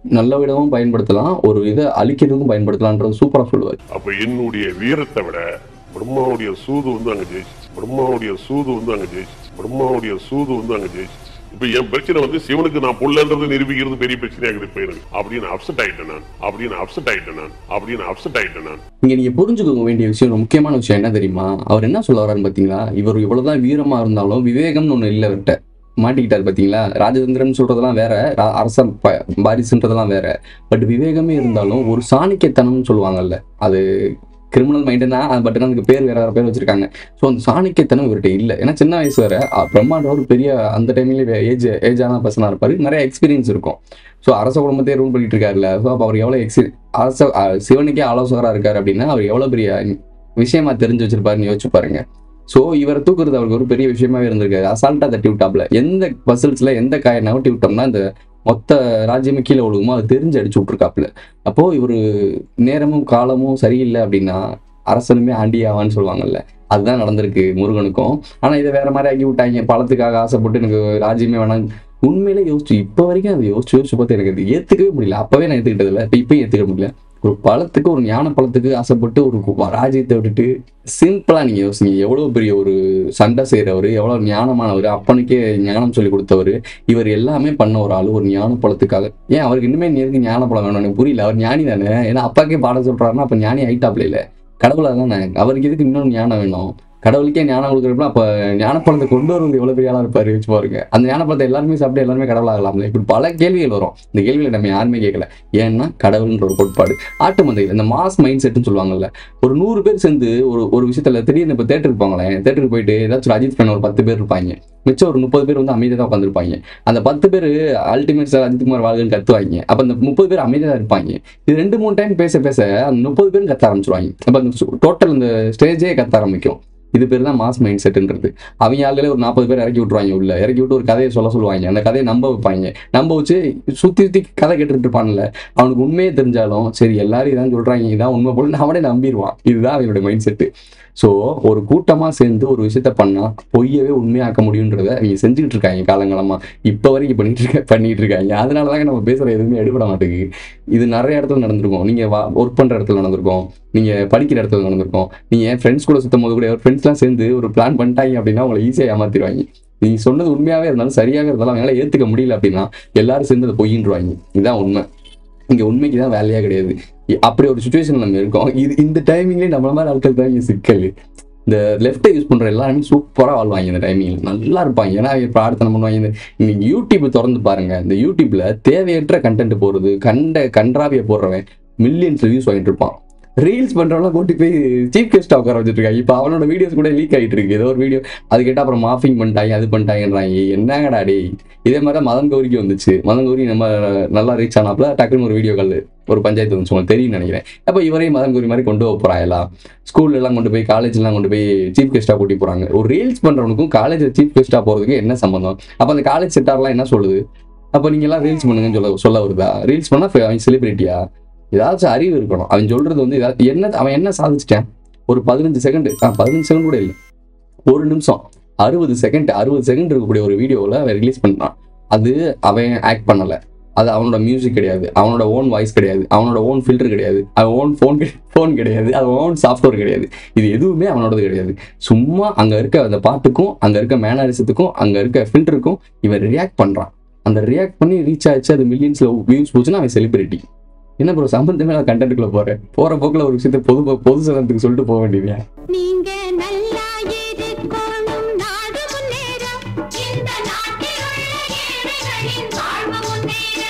நல்ல விதமும் பயன்படுத்தலாம் ஒரு இதை அழிக்கிறதுக்கும் பயன்படுத்தலான்றது சூப்பரா சொல்லுவார் அப்ப என்னுடைய வீரத்தை விட பிரம்மாவுடைய சூது வந்து அங்க ஜெயிச்சிச்சு பிரம்மாவுடைய சூது வந்து அங்க ஜெயிச்சிச்சு பிரம்மாவுடைய சூது வந்து அங்க ஜெயிச்சிச்சு இப்ப என் பிரச்சனை வந்து சிவனுக்கு நான் புள்ளன்றது நிரூபிக்கிறது பெரிய பிரச்சனையா இருக்குது இப்ப எனக்கு அப்படின்னு அப்செட் ஆயிட்டேன் நான் அப்படின்னு அப்செட் ஆயிட்டேன் நான் அப்படின்னு அப்செட் ஆயிட்டேன் நான் இங்க நீங்க புரிஞ்சுக்க வேண்டிய விஷயம் ஒரு முக்கியமான விஷயம் என்ன தெரியுமா அவர் என்ன சொல்ல வர்றாருன்னு பாத்தீங்களா இவர் இவ்வளவுதான் வீரமா இருந்தாலும் விவேகம்னு ஒண்ணு இல்ல அவர்கிட்ட மாட்டிக்கிட்டாரு பாத்தீங்களா ராஜதந்திரன் சொல்றதெல்லாம் வேற ரா- அரச ப- வாரிசுன்றதெல்லாம் வேற பட் விவேகமே இருந்தாலும் ஒரு சாணிக்கத்தனம்னு சொல்லுவாங்கல்ல அது கிரிமினல் மைண்டு தான் பட் அதுக்கு பேர் வேற வேற பேர் வச்சிருக்காங்க ஸோ அந்த சாணிக்கத்தனம் இவர்கிட்ட இல்லை ஏன்னா சின்ன வயசு வேற அஹ் பிரம்மாண்ட ஒரு பெரிய அந்த டைம்லேயே ஏஜ் ஏஜான பர்சனாக இருப்பாரு நிறைய எக்ஸ்பீரியன்ஸ் இருக்கும் ஸோ அரச குடும்பத்தையே ரூல் பண்ணிட்டு இருக்காருல்ல ஸோ அப்போ அவர் எவ்வளோ எக்ஸ்பீ அரச அஹ் சிவனுக்கே ஆலோசகராக இருக்காரு அப்படின்னா அவர் எவ்வளோ பெரிய விஷயமா தெரிஞ்சு வச்சிருப்பாருன்னு யோசிச்சு பாருங்க ஸோ இவரை தூக்குறது அவருக்கு ஒரு பெரிய விஷயமாவே இருந்திருக்காரு அசால்ட்டா தட்டி விட்டாப்ல எந்த பசில்ஸ்ல எந்த காயை நவட்டி விட்டோம்னா இந்த மொத்த ராஜ்யமே கீழே விழுகுமோ அது தெரிஞ்சு அடிச்சு விட்டுருக்காப்புல அப்போ இவர் நேரமும் காலமும் சரியில்லை அப்படின்னா அரசனுமே ஆண்டி ஆவான்னு சொல்லுவாங்கல்ல அதுதான் நடந்திருக்கு முருகனுக்கும் ஆனா இதை வேற மாதிரி ஆக்கி விட்டாங்க பழத்துக்காக ஆசைப்பட்டு எனக்கு ராஜ்யமே வேணாம் உண்மையிலே யோசிச்சு இப்போ வரைக்கும் அதை யோசிச்சு யோசிச்சு பார்த்து எனக்கு அது ஏத்துக்கவே முடியல அப்பவே நான் ஏத்துக்கிட்டது இல்லை இப்போ இப்பயும் ஏத்துக்க முடியல ஒரு பழத்துக்கு ஒரு ஞான பழத்துக்கு ஆசைப்பட்டு ஒரு கு- ராஜ்யத்தை விட்டுட்டு சிம்பிளா நீங்க யோசிங்க எவ்வளவு பெரிய ஒரு சண்டை செய்யறவர் எவ்வளவு ஞானமானவர் அப்பனுக்கே ஞானம் சொல்லி கொடுத்தவர் இவர் எல்லாமே பண்ண ஒரு ஆளு ஒரு ஞான பழத்துக்காக ஏன் அவருக்கு இன்னுமே நேருக்கு ஞான பழம் வேணும் எனக்கு புரியல அவர் ஞானி தானே ஏன்னா அப்பாக்கே பாடம் சொல்றாருன்னா அப்ப ஞானி ஆயிட்டாப்ல இல்ல கடவுளா தானே அவருக்கு எதுக்கு இன்னொரு ஞானம் வேணும் கடவுளுக்கே ஞானம் கொடுக்குறப்ப அப்ப ஞானப்பழத்தை கொண்டு வரது எவ்வளவு பெரிய ஆளா இருப்பாரு வச்சு பாருங்க அந்த ஞானப்பழத்தை எல்லாருமே சாப்பிட்டு எல்லாருமே கடவுளாகலாம்ல இப்படி பல கேள்விகள் வரும் இந்த கேள்விகளை நம்ம யாருமே கேட்கல ஏன்னா கடவுள்ன்ற ஒரு கோட்பாடு ஆட்டு மந்தைகள் இந்த மாஸ் மைண்ட் செட்னு சொல்லுவாங்கல்ல ஒரு நூறு பேர் சேர்ந்து ஒரு ஒரு விஷயத்துல திடீர்னு இப்போ தேட்டருக்கு போங்களேன் தேட்டருக்கு போயிட்டு ஏதாச்சும் ஒரு அஜித் ஃபேன் ஒரு பத்து பேர் இருப்பாங்க மிச்சம் ஒரு முப்பது பேர் வந்து அமைதியாக தான் உட்காந்துருப்பாங்க அந்த பத்து பேர் அல்டிமேட் சார் அஜித்குமார் வாழ்கன்னு கத்துவாங்க அப்ப அந்த முப்பது பேர் அமைதியாக இருப்பாங்க இது ரெண்டு மூணு டைம் பேச பேச அந்த முப்பது பேரும் கத்த ஆரம்பிச்சிருவாங்க அப்ப அந்த டோட்டல் இந்த ஸ்டேஜே கத்த ஆரம்பிக்கும் இது பேர் தான் மாஸ் மைண்ட் செட்டுன்றது அவங்க ஆளுகளே ஒரு நாற்பது பேர் இறக்கி விட்டுருவாங்க உள்ள இறக்கி விட்டு ஒரு கதையை சொல்ல சொல்லுவாங்க அந்த கதையை நம்ப வைப்பாங்க நம்ப வச்சு சுத்தி சுத்தி கதை கேட்டுட்டு இருப்பான்ல அவனுக்கு உண்மையே தெரிஞ்சாலும் சரி எல்லாரும் இதான் சொல்றாங்க இதான் உண்மை போல அவனே நம்பிடுவான் இதுதான் அவனுடைய மைண்ட் செட்டு ஸோ ஒரு கூட்டமா சேர்ந்து ஒரு விஷயத்த பண்ணா பொய்யவே உண்மையாக்க முடியுன்றத அவங்க செஞ்சுக்கிட்டு இருக்காங்க காலங்காலமா இப்போ வரைக்கும் பண்ணிட்டு இருக்க பண்ணிட்டு இருக்காங்க அதனால தாங்க நம்ம பேசுற எதுவுமே எடுபட மாட்டேங்குது இது நிறைய இடத்துல நடந்திருக்கும் நீங்க ஒர்க் பண்ற இடத்துல நடந்திருக்கும் நீங்க படிக்கிற இடத்துல நடந்திருக்கும் நீங்க ஃப்ரெண்ட்ஸ் கூட சுத்தும் போது கூட ஃப்ரெண்ட்ஸ்லாம் சேர்ந்து ஒரு பிளான் பண்ணிட்டாங்க அப்படின்னா உங்களை ஈஸியாக ஏமாத்திடுவாங்க நீ சொன்னது உண்மையாவே இருந்தாலும் சரியாக இருந்தாலும் அவங்களால ஏத்துக்க முடியல அப்படின்னா எல்லாரும் சேர்ந்து அதை பொய்யின்றுவாங்க இதுதான் உண்மை இங்க உண்மைக்கு தான் வேலையா கிடையாது இ- அப்படி ஒரு சுச்சுவேஷன் நம்ம இருக்கோம் இது இந்த டைமிங்லேயே நம்மள மாதிரி ஆட்கள் தான் இங்க சிக்கல் இந்த லெஃப்ட்டை யூஸ் பண்ற எல்லாருமே சூப்பரா வாழ்வாங்க இந்த டைமிங்ல நல்லா இருப்பாங்க ஏன்னா அவங்க பிரார்த்தனை பண்ணுவாங்க இந்த நீங்க யூடியூப் திறந்து பாருங்க இந்த யூடியூப்ல தேவையற்ற கண்டென்ட் போடுறது கண்ட கன்றாவிய போடுறவன் மில்லியன்ஸ் வியூஸ் வாங்கிட்டு இருப்பான் ரீல்ஸ் பண்றவங்களாம் கூட்டி போய் சீஃப் கெஸ்ட் உட்கார வச்சுட்டு இருக்காங்க இப்போ அவனோட வீடியோஸ் கூட லீக் ஆகிட்டு இருக்கு ஏதோ ஒரு வீடியோ அது கேட்டால் அப்புறம் மாஃபிங் பண்ணிட்டாங்க அது பண்ணிட்டாங்கன்றாங்க என்னங்கடா டேய் இதே மாதிரி தான் மதன் கௌரிக்கு வந்துச்சு மதன் கௌரி நம்ம நல்லா ரீச் ஆனாப்ல டக்குன்னு ஒரு வீடியோ கால் ஒரு பஞ்சாயத்து வந்துச்சு உங்களுக்கு தெரியும்னு நினைக்கிறேன் அப்போ இவரையும் மதன் கௌரி மாதிரி கொண்டு போக போறாங்க எல்லாம் ஸ்கூல்ல எல்லாம் கொண்டு போய் காலேஜ் எல்லாம் கொண்டு போய் சீஃப் கெஸ்டா கூட்டி போறாங்க ஒரு ரீல்ஸ் பண்றவனுக்கும் காலேஜ் சீஃப் கெஸ்டா போறதுக்கு என்ன சம்பந்தம் அப்போ அந்த காலேஜ் செட்டார்லாம் என்ன சொல்லுது அப்போ நீங்க எல்லாம் ரீல்ஸ் பண்ணுங்கன்னு சொல்ல சொல்ல வருதா ரீல்ஸ் பண்ணா அவன் செலிபிரிட்டியா ஏதாச்சும் அறிவு இருக்கணும் அவன் சொல்றது வந்து ஏதாவது என்ன அவன் என்ன சாதிச்சிட்டான் ஒரு பதினஞ்சு செகண்ட் ஆ பதினஞ்சு செகண்ட் கூட இல்லை ஒரு நிமிஷம் அறுபது செகண்ட் அறுபது செகண்ட் இருக்கக்கூடிய ஒரு வீடியோவில் அவன் ரிலீஸ் பண்ணான் அது அவன் ஆக்ட் பண்ணலை அது அவனோட மியூசிக் கிடையாது அவனோட ஓன் வாய்ஸ் கிடையாது அவனோட ஓன் ஃபில்டர் கிடையாது அவன் ஓன் ஃபோன் ஃபோன் கிடையாது அது ஓன் சாஃப்ட்வேர் கிடையாது இது எதுவுமே அவனோடது கிடையாது சும்மா அங்கே இருக்க அந்த பாட்டுக்கும் அங்கே இருக்க மேனரிசத்துக்கும் அங்கே இருக்க ஃபில்டருக்கும் இவன் ரியாக்ட் பண்ணுறான் அந்த ரியாக்ட் பண்ணி ரீச் ஆச்சு அது மில்லியன்ஸில் வியூஸ் போச்சுன்னா அவன் செலிபிரிட்டி என்ன ப்ரோ சம்பந்தமே நான் கண்டென்ட்டுக்குள்ள போறேன் போற போக்குல ஒரு விஷயத்த பொது பொது சதத்துக்கு சொல்லிட்டு போக வேண்டியது நீங்க நல்லா இருக்கணும் நாடு முன்னேற இந்த நாட்டில் உள்ள ஏழைகளின் வாழ்வு முன்னேற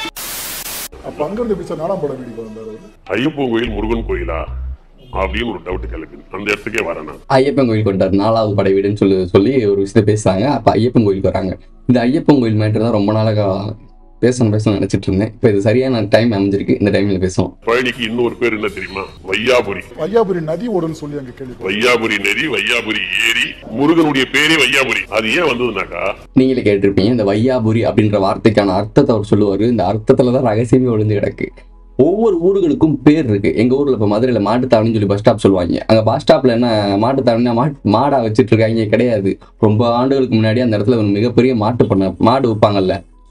அப்ப அங்கிருந்து எப்படி சார் நாலாம் படம் வீடியோ வந்தார் அவரு ஐயப்பன் கோயில் முருகன் கோயிலா அப்படின்னு ஒரு டவுட் கிளம்பி அந்த இடத்துக்கே வரேன் நான் ஐயப்பன் கோயில் கொண்டார் நாலாவது படை வீடுன்னு சொல்லி சொல்லி ஒரு விஷயத்த பேசுறாங்க அப்ப ஐயப்பன் கோயிலுக்கு வராங்க இந்த ஐயப்பன் கோயில் மேட்டர் தான் ரொம்ப நாளாக பேசணும் பேசணும் நினைச்சிட்டு இருந்தேன் இப்போ இது சரியான டைம் அமைஞ்சிருக்கு இந்த டைம்ல பேசுவோம் பழனிக்கு இன்னொரு பேர் என்ன தெரியுமா வையாபுரி வையாபுரி நதி ஓடுன்னு சொல்லி அங்க கேள்வி வையாபுரி நதி வையாபுரி ஏரி முருகனுடைய பேரே வையாபுரி அது ஏன் வந்ததுனாக்கா நீங்களே கேட்டிருப்பீங்க இந்த வையாபுரி அப்படின்ற வார்த்தைக்கான அர்த்தத்தை அவர் சொல்லுவாரு இந்த அர்த்தத்துல தான் ரகசியமே ஒளிஞ்சு கிடக்கு ஒவ்வொரு ஊர்களுக்கும் பேர் இருக்கு எங்க ஊர்ல இப்ப மதுரையில மாட்டுத்தாவணின்னு சொல்லி பஸ் ஸ்டாப் சொல்லுவாங்க அங்க பஸ் ஸ்டாப்ல என்ன மாட்டுத்தாவணினா மா மாடா வச்சிட்டு இருக்காங்க கிடையாது ரொம்ப ஆண்டுகளுக்கு முன்னாடி அந்த இடத்துல ஒரு மிகப்பெரிய மாட்டு பண்ண மாடு வைப்பாங்கல்ல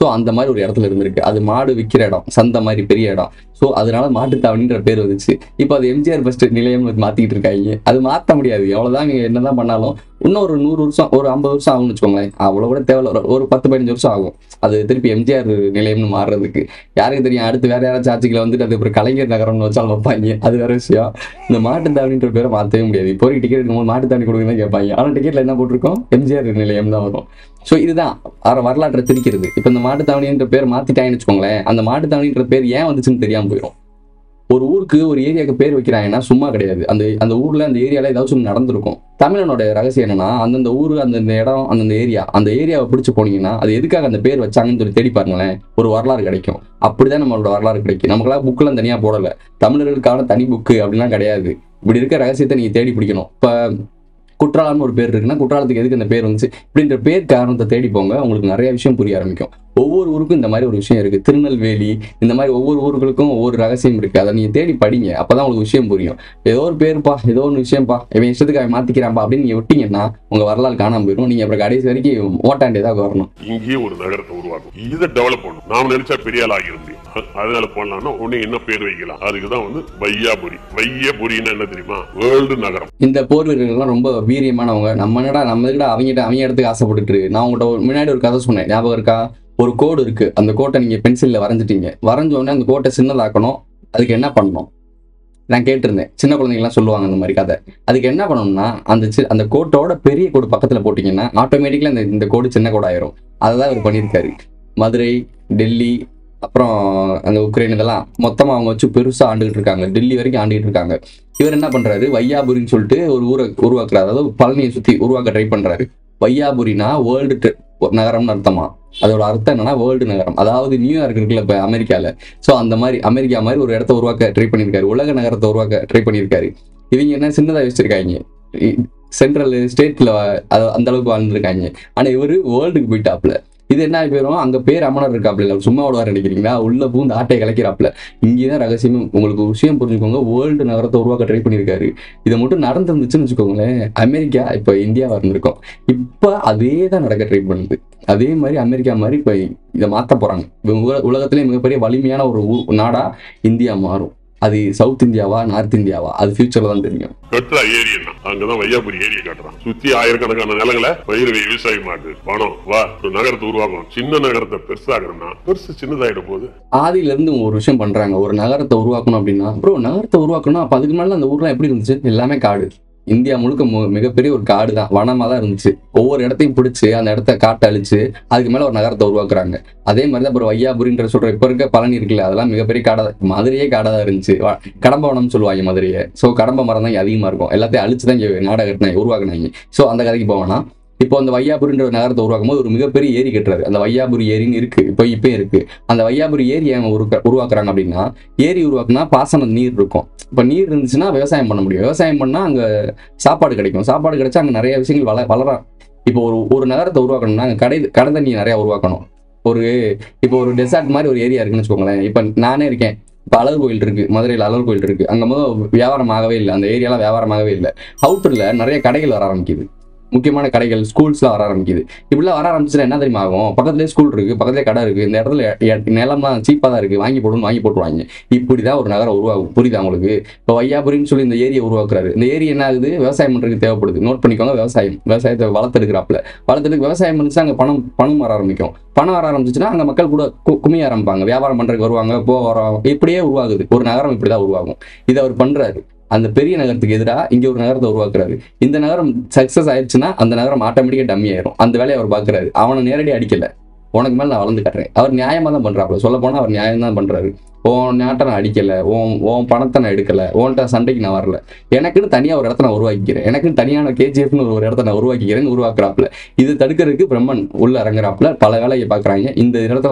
ஸோ அந்த மாதிரி ஒரு இடத்துல இருந்திருக்கு அது மாடு விற்கிற இடம் சந்தை மாதிரி பெரிய இடம் ஸோ அதனால மாட்டுத்தாவணின்ற பேர் வந்துச்சு இப்போ அது எம்ஜிஆர் ஃபர்ஸ்ட் நிலையம் மாத்திக்கிட்டு இருக்காங்க அது மாற்ற முடியாது எவ்வளவுதான் நீங்க என்னதான் பண்ணாலும் இன்னும் ஒரு நூறு வருஷம் ஒரு ஐம்பது வருஷம் ஆகும்னு வச்சுக்கோங்களேன் அவ்வளோ கூட தேவை ஒரு- ஒரு பத்து பதினஞ்சு வருஷம் ஆகும் அது திருப்பி எம்ஜிஆர் நிலையம்னு மாறுறதுக்கு யாருக்கு தெரியும் அடுத்து வேற யாராச்சும் ஆட்சிகளை வந்துட்டு அது ஒரு கலைஞர் நகரம்னு வச்சாலும் வைப்பாங்க அது வேற விஷயம் இந்த மாட்டுத்தாவணின்ற பேரை மாற்றவே முடியாது இப்போ ஒரு டிக்கெட் எடுக்கும்போது மாட்டுத்தாவணி கொடுக்குன்னு கேட்பாங்க ஆனால் டிக்கெட்ல என்ன போட்டிருக்கோம் எம்ஜிஆர் நிலையம் தான் வரும் ஸோ இதுதான் வர வரலாற்றை திரிக்கிறது இப்போ இந்த மாட்டுத்தாவணின்ற பேர் மாத்திட்டாங்கன்னு வச்சுக்கோங்களேன் அந்த மாட்டுத்தாவணின்ற பேர் ஏன் வந்துச்சுன்னு தெரியாம போயிடும் ஒரு ஊருக்கு ஒரு ஏரியாவுக்கு பேர் வைக்கிறாங்கன்னா சும்மா கிடையாது அந்த அந்த ஊர்ல அந்த ஏரியால ஏதாச்சும் ஒண்ணு நடந்திருக்கும் தமிழனோட ரகசியம் என்னன்னா அந்தந்த ஊர் அந்தந்த இடம் அந்தந்த ஏரியா அந்த ஏரியாவை பிடிச்சு போனீங்கன்னா அது எதுக்காக அந்த பேர் வச்சாங்கன்னு சொல்லி தேடி பாருங்களேன் ஒரு வரலாறு கிடைக்கும் அப்படிதான் நம்மளோட வரலாறு கிடைக்கும் நமக்கெல்லாம் புக்கெல்லாம் தனியா போடல தமிழர்களுக்கான தனி புக்கு அப்படிலாம் கிடையாது இப்படி இருக்க ரகசியத்தை நீங்க தேடி பிடிக்கணும் இப்ப குற்றாலம்னு ஒரு பேர் இருக்குன்னா குற்றாலத்துக்கு எதுக்கு அந்த பேர் வந்துச்சு இப்படின்ற பேர் காரணத்தை தேடி போங்க உங்களுக்கு நிறைய விஷயம் புரிய ஆரம்பிக்கும் ஒவ்வொரு ஊருக்கும் இந்த மாதிரி ஒரு விஷயம் இருக்கு திருநெல்வேலி இந்த மாதிரி ஒவ்வொரு ஊர்களுக்கும் ஒவ்வொரு ரகசியம் இருக்கு அதை நீங்க தேடி படிங்க அப்பதான் உங்களுக்கு விஷயம் புரியும் ஏதோ ஒரு பேருப்பா ஏதோ ஒரு விஷயம்ப்பா இவன் இஷ்டத்துக்கு அவன் மாத்திக்கிறான்பா அப்படின்னு நீங்க விட்டீங்கன்னா உங்க வரலாறு காணாம போயிடும் நீங்க அப்புறம் கடைசி வரைக்கும் ஓட்டாண்டியதாக வரணும் இங்கேயே ஒரு நகரத்தை உருவாக்கும் இதை டெவலப் பண்ணணும் நாம நினைச்சா பெரிய ஆள் ஆகிட முடியும் அ- அதனால பண்ணலாம்னா உடனே என்ன பேர் வைக்கலாம் அதுக்கு தான் வந்து வையாபுரி வையபுரின்னா என்ன தெரியுமா வேர்ல்டு நகரம் இந்த போர் வீரர்கள்லாம் ரொம்ப வீரியமானவங்க நம்ம என்னடா நம்ம கிட்ட அவங்ககிட்ட அவங்க இடத்துக்கு ஆசைப்பட்டுட்டு இருக்கு. நான் உங்கள்கிட்ட ஒரு முன்னாடி ஒரு கதை சொன்னேன் ஞாபகம் இருக்கா ஒரு கோடு இருக்கு அந்த கோட்டை நீங்க பென்சில்ல வரைஞ்சிட்டீங்க வரைஞ்ச உடனே அந்த கோட்டை சின்னதாக்கணும் அதுக்கு என்ன பண்ணணும் நான் கேட்டிருந்தேன் சின்ன குழந்தைங்கலாம் சொல்லுவாங்க அந்த மாதிரி கதை அதுக்கு என்ன பண்ணணும்னா அந்த சி- அந்த கோட்டோட பெரிய கோடு பக்கத்துல போட்டீங்கன்னா ஆட்டோமேட்டிக்கலா இந்த இந்த கோடு சின்ன கோடு ஆயிரும் அதை தான் அவர் பண்ணியிருக்காரு மதுரை டெல்லி அப்புறம் அந்த உக்ரைன் இதெல்லாம் மொத்தமா அவங்க வச்சு பெருசா ஆண்டுகிட்டு இருக்காங்க டெல்லி வரைக்கும் ஆண்டுகிட்டு இருக்காங்க இவர் என்ன பண்றாரு வையாபுரின்னு சொல்லிட்டு ஒரு ஊரை உருவாக்குறாரு அதாவது பழனியை சுத்தி உருவாக்க ட்ரை பண்றாரு வையாபுரினா வேர்ல்டு நகரம்னு அர்த்தமா அதோட அர்த்தம் என்னன்னா வேர்ல்டு நகரம் அதாவது நியூயார்க் இருக்குல்ல இப்ப அமெரிக்கால சோ அந்த மாதிரி அமெரிக்கா மாதிரி ஒரு இடத்த உருவாக்க ட்ரை பண்ணியிருக்காரு உலக நகரத்தை உருவாக்க ட்ரை பண்ணியிருக்காரு இவங்க என்ன சின்னதா வச்சிருக்காங்க சென்ட்ரல் ஸ்டேட்ல அந்த அளவுக்கு வாழ்ந்துருக்காங்க ஆனா இவரு வேர்ல்டுக்கு போயிட்டாப்ல இது என்ன போயிரும் அங்க பேர் அமனர் இருக்காப்ல இல்ல சும்மா விடுவார் நினைக்கிறீங்களா உள்ள பூந்து ஆட்டையை கலைக்கிறாப்ல இங்கேதான் ரகசியமே உங்களுக்கு ஒரு விஷயம் புரிஞ்சுக்கோங்க வேர்ல்டு நகரத்தை உருவாக்க ட்ரை பண்ணியிருக்காரு இதை மட்டும் நடந்துருந்துச்சுன்னு வச்சுக்கோங்களேன் அமெரிக்கா இப்போ இந்தியாவா இருந்திருக்கும் இப்போ அதே தான் நடக்க ட்ரை பண்ணுது அதே மாதிரி அமெரிக்கா மாதிரி இப்போ இதை மாற்ற போறாங்க இப்ப உல- உலகத்திலே மிகப்பெரிய வலிமையான ஒரு ஊ- நாடா இந்தியா மாறும் அது சவுத் இந்தியாவா நார்த் இந்தியாவா அது ஃபியூச்சர்ல தான் தெரியும் கட்டுற ஏரியா அங்கதான் வையாபுரி ஏரியா கட்டுறான் சுத்தி ஆயிரக்கணக்கான நிலங்களை பயிர் வை- விவசாயம் மாட்டு பணம் வா ஒரு நகரத்தை உருவாக்கணும் சின்ன நகரத்தை பெருசாகணும்னா பெருசு சின்னதாயிட போகுது ஆதியில இருந்து ஒரு விஷயம் பண்றாங்க ஒரு நகரத்தை உருவாக்கணும் அப்படின்னா ப்ரோ நகரத்தை உருவாக்கணும் அப்ப அதுக்கு மேல அந்த ஊர்லாம் எப்படி இருந்துச்சு எல்லாமே காடு இந்தியா முழுக்க மு- மிகப்பெரிய ஒரு காடு தான் வனமா தான் இருந்துச்சு ஒவ்வொரு இடத்தையும் பிடிச்சு அந்த இடத்த காட்டை அழிச்சு அதுக்கு மேல ஒரு நகரத்தை உருவாக்குறாங்க அதே மாதிரி தான் அப்புறம் வையாபுரின்ற சொல்ற இப்ப இருக்க பழனி இருக்குல்ல அதெல்லாம் மிகப்பெரிய காடா மதுரையே காடா தான் இருந்துச்சு வ- கடம்பவனம் சொல்லுவாங்க மதுரையை சோ கடம்ப மரம் தான் இங்க அதிகமா இருக்கும் எல்லாத்தையும் அழிச்சு தான் இங்க நாடகம் கட்டினாங்க உருவாக்குனாங்க சோ அந்த கதைக்கு போவேன்னா இப்போ அந்த வையாபுரின்ற ஒரு நகரத்தை உருவாக்கும் போது ஒரு மிகப்பெரிய ஏரி கட்டுறாரு அந்த வையாபுரி ஏரின்னு இருக்கு இப்போ இப்பயும் இருக்கு அந்த வையாபுரி ஏரி ஏன் உருக்க உருவாக்குறாங்க அப்படின்னா ஏரி உருவாக்குனா பாசன நீர் இருக்கும் இப்போ நீர் இருந்துச்சுன்னா விவசாயம் பண்ண முடியும் விவசாயம் பண்ணா அங்க சாப்பாடு கிடைக்கும் சாப்பாடு கிடைச்சா அங்க நிறைய விஷயங்கள் வள வளரும் இப்போ ஒரு ஒரு நகரத்தை உருவாக்கணும்னா அங்க கடை கடை தண்ணி நிறைய உருவாக்கணும் ஒரு இப்போ ஒரு டெசார்ட் மாதிரி ஒரு ஏரியா இருக்குன்னு வச்சுக்கோங்களேன் இப்போ நானே இருக்கேன் இப்போ அழகு கோயில் இருக்கு மதுரையில் அழகு கோயில் இருக்கு அங்க முதல் வியாபாரம் ஆகவே இல்லை அந்த ஏரியாலாம் வியாபாரம் ஆகவே இல்லை அவுட்டர்ல நிறைய கடைகள் வர ஆரம்பிக்குது முக்கியமான கடைகள் ஸ்கூல்ஸ்லாம் வர ஆரம்பிக்குது இப்படிலாம் வர ஆரம்பிச்சுன்னா என்ன தெரியுமா ஆகும் பக்கத்துலேயே ஸ்கூல் இருக்கு பக்கத்துலேயே கடை இருக்கு இந்த இடத்துல எ- நிலம்லாம் சீப்பாக தான் இருக்கு வாங்கி போடணும் வாங்கி போட்டுருவாங்க இப்படிதான் ஒரு நகரம் உருவாகும் புரியுதா உங்களுக்கு இப்போ வையாபுரின்னு சொல்லி இந்த ஏரியை உருவாக்குறாரு இந்த ஏரி என்ன ஆகுது விவசாயம் பண்றதுக்கு தேவைப்படுது நோட் பண்ணிக்கோங்க விவசாயம் விவசாயத்தை வளர்த்தெடுக்கிறாப்புல வளர்த்தெடுக்க விவசாயம் பண்ணிச்சு அங்கே பணம் பணம் வர ஆரம்பிக்கும் பணம் வர ஆரம்பிச்சுன்னா அங்கே மக்கள் கூட கு- குமிய ஆரம்பிப்பாங்க வியாபாரம் பண்றதுக்கு வருவாங்க போ வரோம் இப்படியே உருவாகுது ஒரு நகரம் இப்படிதான் உருவாகும் இதை அவர் பண்றாரு அந்த பெரிய நகரத்துக்கு எதிராக இங்க ஒரு நகரத்தை உருவாக்குறாரு இந்த நகரம் சக்சஸ் ஆயிடுச்சுன்னா அந்த நகரம் ஆட்டோமேட்டிக்கா டம்மி ஆயிரும் அந்த வேலையை அவர் பாக்குறாரு அவனை நேரடி அடிக்கல உனக்கு மேல நான் வளர்ந்து கட்டுறேன் அவர் நியாயமா தான் பண்றாப்புல சொல்ல போனா அவர் நியாயம் தான் பண்றாரு உன் நாட்டை நான் அடிக்கல உன் உன் பணத்தை நான் எடுக்கல உன்கிட்ட சண்டைக்கு நான் வரல எனக்குன்னு தனியா ஒரு இடத்த நான் உருவாக்கிக்கிறேன் எனக்குன்னு தனியான கேஜிஎஃப்னு ஒரு இடத்த நான் உருவாக்கிக்கிறேன்னு உருவாக்குறாப்புல இது தடுக்கிறதுக்கு பிரம்மன் உள்ள இறங்குறாப்புல பல வேலையை பாக்குறாங்க இந்த இடத்துல தான்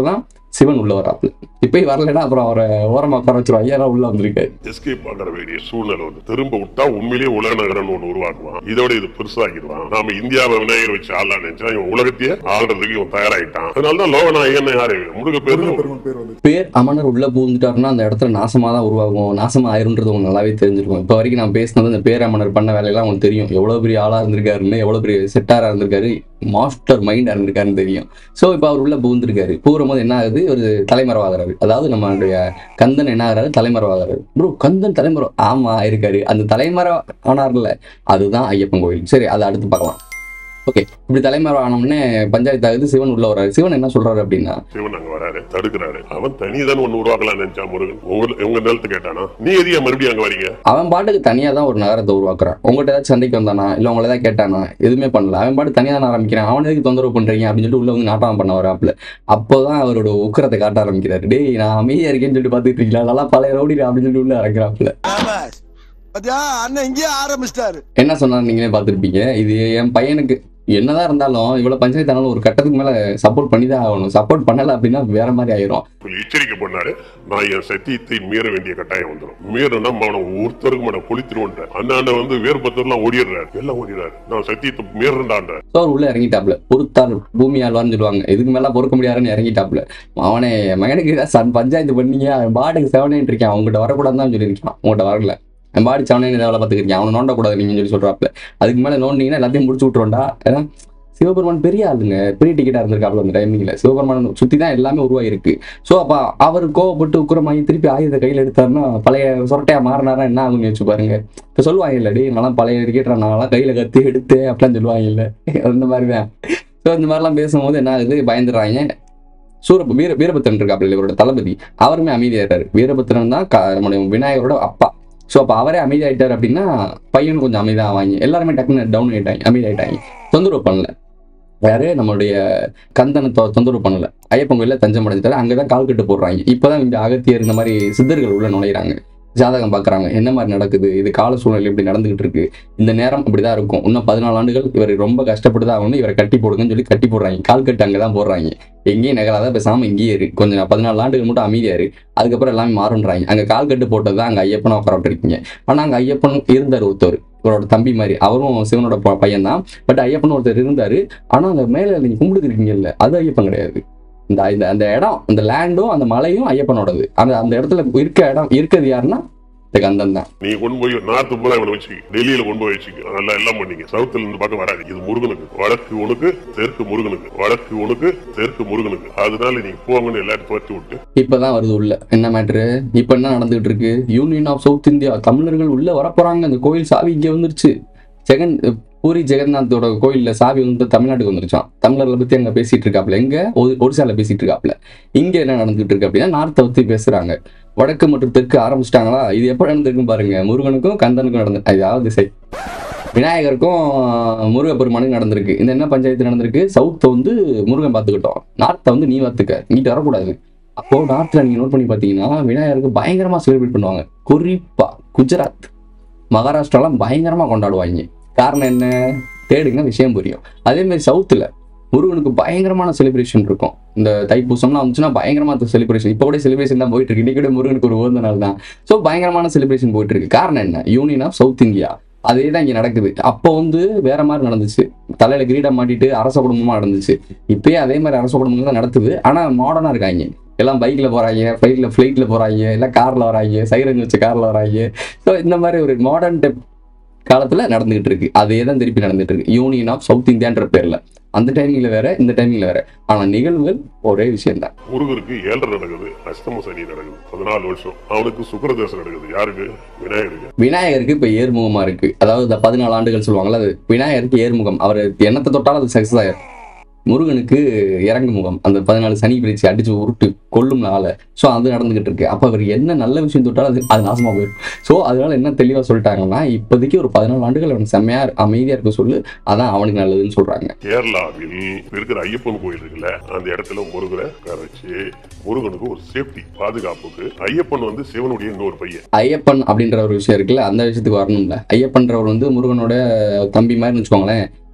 சிவன் உள்ள வராப்புல இப்பயும் வரலைன்னா அப்புறம் அவரை ஓரமா உட்கார வச்சிருவோம் ஐயா உள்ள வந்திருக்காரு எஸ்கேப் ஆகிற வேண்டிய சூழ்நிலை வந்து திரும்ப விட்டா உண்மையிலேயே உலக நகரம் ஒண்ணு உருவாக்குவான் இதோட இது பெருசாக்கிடுவான் நாம இந்தியாவை விநாயகர் வச்சு ஆளலாம் நினைச்சா இவன் உலகத்தையே ஆள்றதுக்கு இவன் தயாராயிட்டான் அதனாலதான் லோகநாயகன் யாரு முருக பேரு பெருமாள் பேர் வந்து பேர் அமனர் உள்ள பூந்துட்டாருன்னா அந்த இடத்துல நாசமா தான் உருவாகும் நாசமா ஆயிருன்றது உங்களுக்கு நல்லாவே தெரிஞ்சிருக்கும் இப்போ வரைக்கும் நான் பேசினது இந்த பேர் அமனர் பண்ண வேலையெல்லாம் உங்களுக்கு தெரியும் எவ்வளவு பெரிய ஆளா இருந்திருக்காருன்னு எவ்வளவு பெரிய செட்டாரா இருந்திருக்காரு மாஸ்டர் மைண்டா இருந்திருக்காருன்னு தெரியும் ஸோ இப்போ அவர் உள்ள பூந்துருக்காரு பூரும்போது என்ன ஆகுது ஒரு தலைமறைவாகிறாரு அதாவது நம்மளுடைய கந்தன் என்ன ஆகுறாரு தலைமறைவாகிறாரு ப்ரோ கந்தன் தலைமறை ஆமா இருக்காரு அந்த தலைமறை ஆனார்ல அதுதான் ஐயப்பன் கோயில் சரி அதை அடுத்து பார்க்கலாம் ஓகே இப்படி தலைமறை ஆனோம்னே பஞ்சாயத்து ஆகுது சிவன் உள்ள வர்றாரு சிவன் என்ன சொல்றாரு அப்படின்னா சிவன் அங்க வராரு தடுக்கிறாரு அவன் தனிதான் ஒண்ணு உருவாக்கலாம் நினைச்சா முருகன் உங்க உங்க நிலத்து கேட்டானா நீ எதியா மறுபடியும் அங்க வரீங்க அவன் பாட்டுக்கு தனியாக தான் ஒரு நகரத்தை உருவாக்குறான் உங்கள்கிட்ட ஏதாச்சும் சண்டைக்கு வந்தானா இல்லை உங்களை ஏதாவது கேட்டானா எதுவுமே பண்ணல அவன் பாட்டு தனியாக தான் ஆரம்பிக்கிறான் அவன் எதுக்கு தொந்தரவு பண்ணுறீங்க அப்படின்னு சொல்லிட்டு உள்ள வந்து நாட்டம் பண்ண வராப்புல அப்போதான் அவரோட உக்கரத்தை காட்ட ஆரம்பிக்கிறாரு டேய் நான் அமைதியாக இருக்கேன்னு சொல்லிட்டு பார்த்துட்டு இருக்கீங்களா நல்லா பழைய ரவுடி அப்படின்னு சொல்லிட்டு உள்ள இறங்குறாப்புல பாத்தியா அண்ணன் இங்கேயே ஆரம்பிச்சிட்டாரு என்ன சொன்னாரு நீங்களே பார்த்துருப்பீங்க இது என் பையனுக்கு என்னதான் இருந்தாலும் இவ்வளவு பஞ்சாயத்து ஆனாலும் ஒரு கட்டத்துக்கு மேல சப்போர்ட் பண்ணி தான் ஆகணும் சப்போர்ட் பண்ணல அப்படின்னா வேற மாதிரி ஆயிரும் சொல்லி எச்சரிக்கை பண்ணாரு நான் என் சத்தியத்தை மீற வேண்டிய கட்டாயம் வந்துடும் மீறினா அவனை ஒருத்தருக்கு மேல கொளுத்திருவோன்ற அந்த ஆண்ட வந்து வேறுபத்தர்லாம் ஓடிடுறாரு எல்லாம் ஓடிடுறாரு நான் சத்தியத்தை மீறண்டான்ற ஸோ அவர் உள்ள இறங்கிட்டாப்ல பொறுத்தார் பூமி ஆழ்வார்னு சொல்லுவாங்க இதுக்கு மேல பொறுக்க முடியாதுன்னு இறங்கிட்டாப்ல அவனே மகனுக்கு ஏதாவது சன் பஞ்சாயத்து பண்ணீங்க அவன் பாட்டுக்கு செவனேன்னு இருக்கேன் அவங்ககிட்ட வரக்கூடாதுன்னு தான் சொல்லியிருக்கான் உங்கள்கிட்ட வரல என் பாடி செவனேன்னு வேலை பார்த்துக்கிறீங்க அவனை நோண்டக்கூடாது நீங்க சொல்லி சொல்றாப்ல அதுக்கு மேல நோண்டிங்கன்னா எல்லாத்தையும் முடிச்சு விட்டுருவோண்டா ஏன்னா சிவபெருமான் பெரிய ஆளுங்க பெரிய டிக்கெட்டா இருந்திருக்காப்ல அந்த டைமிங்ல சிவபெருமான் சுத்தி தான் எல்லாமே உருவாயிருக்கு ஸோ அப்ப அவர் கோவப்பட்டு உக்குரமாகி திருப்பி ஆயுத கையில எடுத்தாருன்னா பழைய சொரட்டையா மாறினாரா என்ன ஆகும்னு யோசிச்சு பாருங்க இப்போ சொல்லுவாங்க இல்லை டேய் நான்லாம் பழைய டிக்கெட் நான்லாம் கையில கத்தி எடுத்து அப்படிலாம் சொல்லுவாங்க இல்லை அந்த மாதிரி தான் ஸோ இந்த மாதிரிலாம் பேசும்போது என்ன ஆகுது பயந்துடுறாங்க சூரப் வீர வீரபத்திரன் இருக்காப்புல இவரோட தளபதி அவருமே அமைதியாயிட்டாரு வீரபத்திரன் தான் க- நம்முடைய விநாயகரோட அப்பா ஸோ அப்போ அவரே அமைதியாயிட்டார் அப்படின்னா பையனும் கொஞ்சம் அமைதியாக ஆவாங்க எல்லாருமே டக்குன்னு டவுன் ஆயிட்டாங்க அமைதியாயிட்டாங்க தொந்தரவு பண்ணல வேற நம்மளுடைய கந்தனை தொ- தொந்தரவு பண்ணல ஐயப்பன் கோயில தஞ்சம் அடைஞ்சிட்டாரு அங்கதான் கால் கட்டு போடுறாங்க இப்பதான் இந்த அகத்தியர் இந்த மாதிரி சித்தர்கள் உள்ள நுழையிறாங்க ஜாதகம் பார்க்கறாங்க என்ன மாதிரி நடக்குது இது கால சூழ்நிலை இப்படி நடந்துகிட்டு இருக்கு இந்த நேரம் இப்படிதான் இருக்கும் இன்னும் பதினாலு ஆண்டுகள் இவர் ரொம்ப கஷ்டப்பட்டு தான் ஆகணும் இவரை கட்டி போடுங்கன்னு சொல்லி கட்டி போடுறாங்க கால் கட்டு அங்கதான் போடுறாங்க எங்கேயும் நகராத பேசாம இங்கேயே இரு கொஞ்சம் பதினாலு ஆண்டுகள் மட்டும் அமைதியா இரு அதுக்கப்புறம் எல்லாமே மாறுன்றாங்க அங்க கால் கட்டு போட்டது தான் அங்க ஐயப்பனை உட்கார விட்டுருக்கீங்க ஆனா அங்க ஐயப்பன் இருந்தார் ஒருத்தர் இவரோட தம்பி மாதிரி அவரும் சிவனோட பையன் தான் பட் ஐயப்பன் ஒருத்தர் இருந்தாரு ஆனா அந்த மேல நீங்க கும்பிடுக்கிறீங்கல்ல அது ஐயப்பன் கிடையாது இந்த இந்த அந்த இடம் அந்த லேண்டும் அந்த மலையும் ஐயப்பனோடது அந்த அந்த இடத்துல இருக்க இடம் இருக்கிறது யாருன்னா இந்த கந்தன் தான் நீ கொண்டு போய் நார்த்து பூரா இவனை வச்சுக்க டெல்லியில கொண்டு போய் வச்சுக்க நல்லா எல்லாம் பண்ணீங்க சவுத்துல இருந்து பக்கம் வராது இது முருகனுக்கு வடக்கு உனக்கு தெற்கு முருகனுக்கு வடக்கு உனக்கு தெற்கு முருகனுக்கு அதனால நீ போங்கன்னு எல்லாரும் துரத்தி விட்டு இப்பதான் வருது உள்ள என்ன மேட்ரு இப்ப என்ன நடந்துகிட்டு இருக்கு யூனியன் ஆஃப் சவுத் இந்தியா தமிழர்கள் உள்ள வரப்போறாங்க அந்த கோயில் சாவி இங்க வந்துருச்சு ஜெகன் பூரி ஜெகநாத்தோட கோயில்ல சாவி வந்து தமிழ்நாட்டுக்கு வந்துருச்சான் தமிழர்களை பத்தி அங்க பேசிட்டு இருக்காப்ல எங்க ஒ- ஒரிசால பேசிட்டு இருக்காப்ல இங்க என்ன நடந்துகிட்டு இருக்கு அப்படின்னா நார்த்தை பத்தி பேசுறாங்க வடக்கு மற்றும் தெற்கு ஆரம்பிச்சிட்டாங்களா இது எப்ப நடந்திருக்கும் பாருங்க முருகனுக்கும் கந்தனுக்கும் நடந்து அதாவது திசை விநாயகருக்கும் முருகப்பெருமானுக்கும் நடந்திருக்கு இந்த என்ன பஞ்சாயத்து நடந்திருக்கு சவுத்தை வந்து முருகன் பார்த்துக்கிட்டோம் நார்த்தை வந்து நீ பார்த்துக்க நீட்டு வரக்கூடாது அப்போ நார்த்ல நீங்க நோட் பண்ணி பார்த்தீங்கன்னா விநாயகருக்கு பயங்கரமா செலிப்ரேட் பண்ணுவாங்க குறிப்பா குஜராத் மகாராஷ்டிராலாம் பயங்கரமா கொண்டாடுவாங்க காரணம் என்ன தேடுங்க விஷயம் புரியும் அதே மாதிரி சவுத்துல முருகனுக்கு பயங்கரமான செலிப்ரேஷன் இருக்கும் இந்த தைப்பூசம்லாம் வந்துச்சுன்னா பயங்கரமா செலிப்ரேஷன் இப்போ கூட செலிப்ரேஷன் தான் போயிட்டு இருக்கு இன்னைக்கு கூட முருகனுக்கு ஒரு உகந்த நாள் தான் ஸோ பயங்கரமான செலிப்ரேஷன் போயிட்டு இருக்கு காரணம் என்ன யூனியன் ஆஃப் சவுத் இந்தியா அதே தான் இங்க நடக்குது அப்போ வந்து வேற மாதிரி நடந்துச்சு தலையில கிரீடம் மாட்டிட்டு அரச குடும்பமா நடந்துச்சு இப்பயே அதே மாதிரி அரச குடும்பங்கள் தான் நடத்துது ஆனா மாடர்னா இருக்காங்க எல்லாம் பைக்ல போறாங்க ஃபிளைட்ல ஃபிளைட்ல போறாங்க எல்லாம் கார்ல வராங்க சைரன் வச்ச கார்ல வராங்க ஸோ இந்த மாதிரி ஒரு மாடர்ன் டைப் காலத்துல நடந்துகிட்டு இருக்கு அதே தான் திருப்பி நடந்துட்டு இருக்கு யூனியன் ஆஃப் சவுத் இந்தியான்ற பேர்ல அந்த டைமிங்ல வேற இந்த டைமிங்ல வேற ஆனா நிகழ்வுகள் ஒரே விஷயம் தான் முருகருக்கு ஏழரை நடக்குது அஷ்டம சனி நடக்குது பதினாலு வருஷம் அவனுக்கு சுக்கரதேசம் நடக்குது யாருக்கு விநாயகருக்கு விநாயகருக்கு இப்ப ஏர்முகமா இருக்கு அதாவது இந்த பதினாலு ஆண்டுகள் சொல்லுவாங்கல்ல அது விநாயகருக்கு ஏர்முகம் அவர் எண்ணத்தை தொட்டாலும் அது சக்சஸ் ஆயிரும் முருகனுக்கு இறங்கு முகம் அந்த பதினாலு சனி பிரிச்சு அடிச்சு உருட்டு கொல்லும் ஆளை ஸோ அது நடந்துகிட்டு இருக்கு அப்ப அவர் என்ன நல்ல விஷயம் தொட்டாலும் அது அது நாசமா போயிடும் ஸோ அதனால என்ன தெளிவா சொல்லிட்டாங்கன்னா இப்போதைக்கு ஒரு பதினாலு ஆண்டுகள் அவனுக்கு செம்மையா அமைதியா இருக்க சொல்லு அதான் அவனுக்கு நல்லதுன்னு சொல்றாங்க கேரளாவில் இருக்கிற ஐயப்பன் கோயில் இருக்குல்ல அந்த இடத்துல முருகரை உட்கார வச்சு முருகனுக்கு ஒரு சேஃப்டி பாதுகாப்புக்கு ஐயப்பன் வந்து சிவனுடைய இன்னொரு பையன் ஐயப்பன் அப்படின்ற ஒரு விஷயம் இருக்குல்ல அந்த விஷயத்துக்கு வரணும்ல ஐயப்பன்றவர் வந்து முருகனோட தம்பி மாதிரி வச்சுக்கோங்களேன்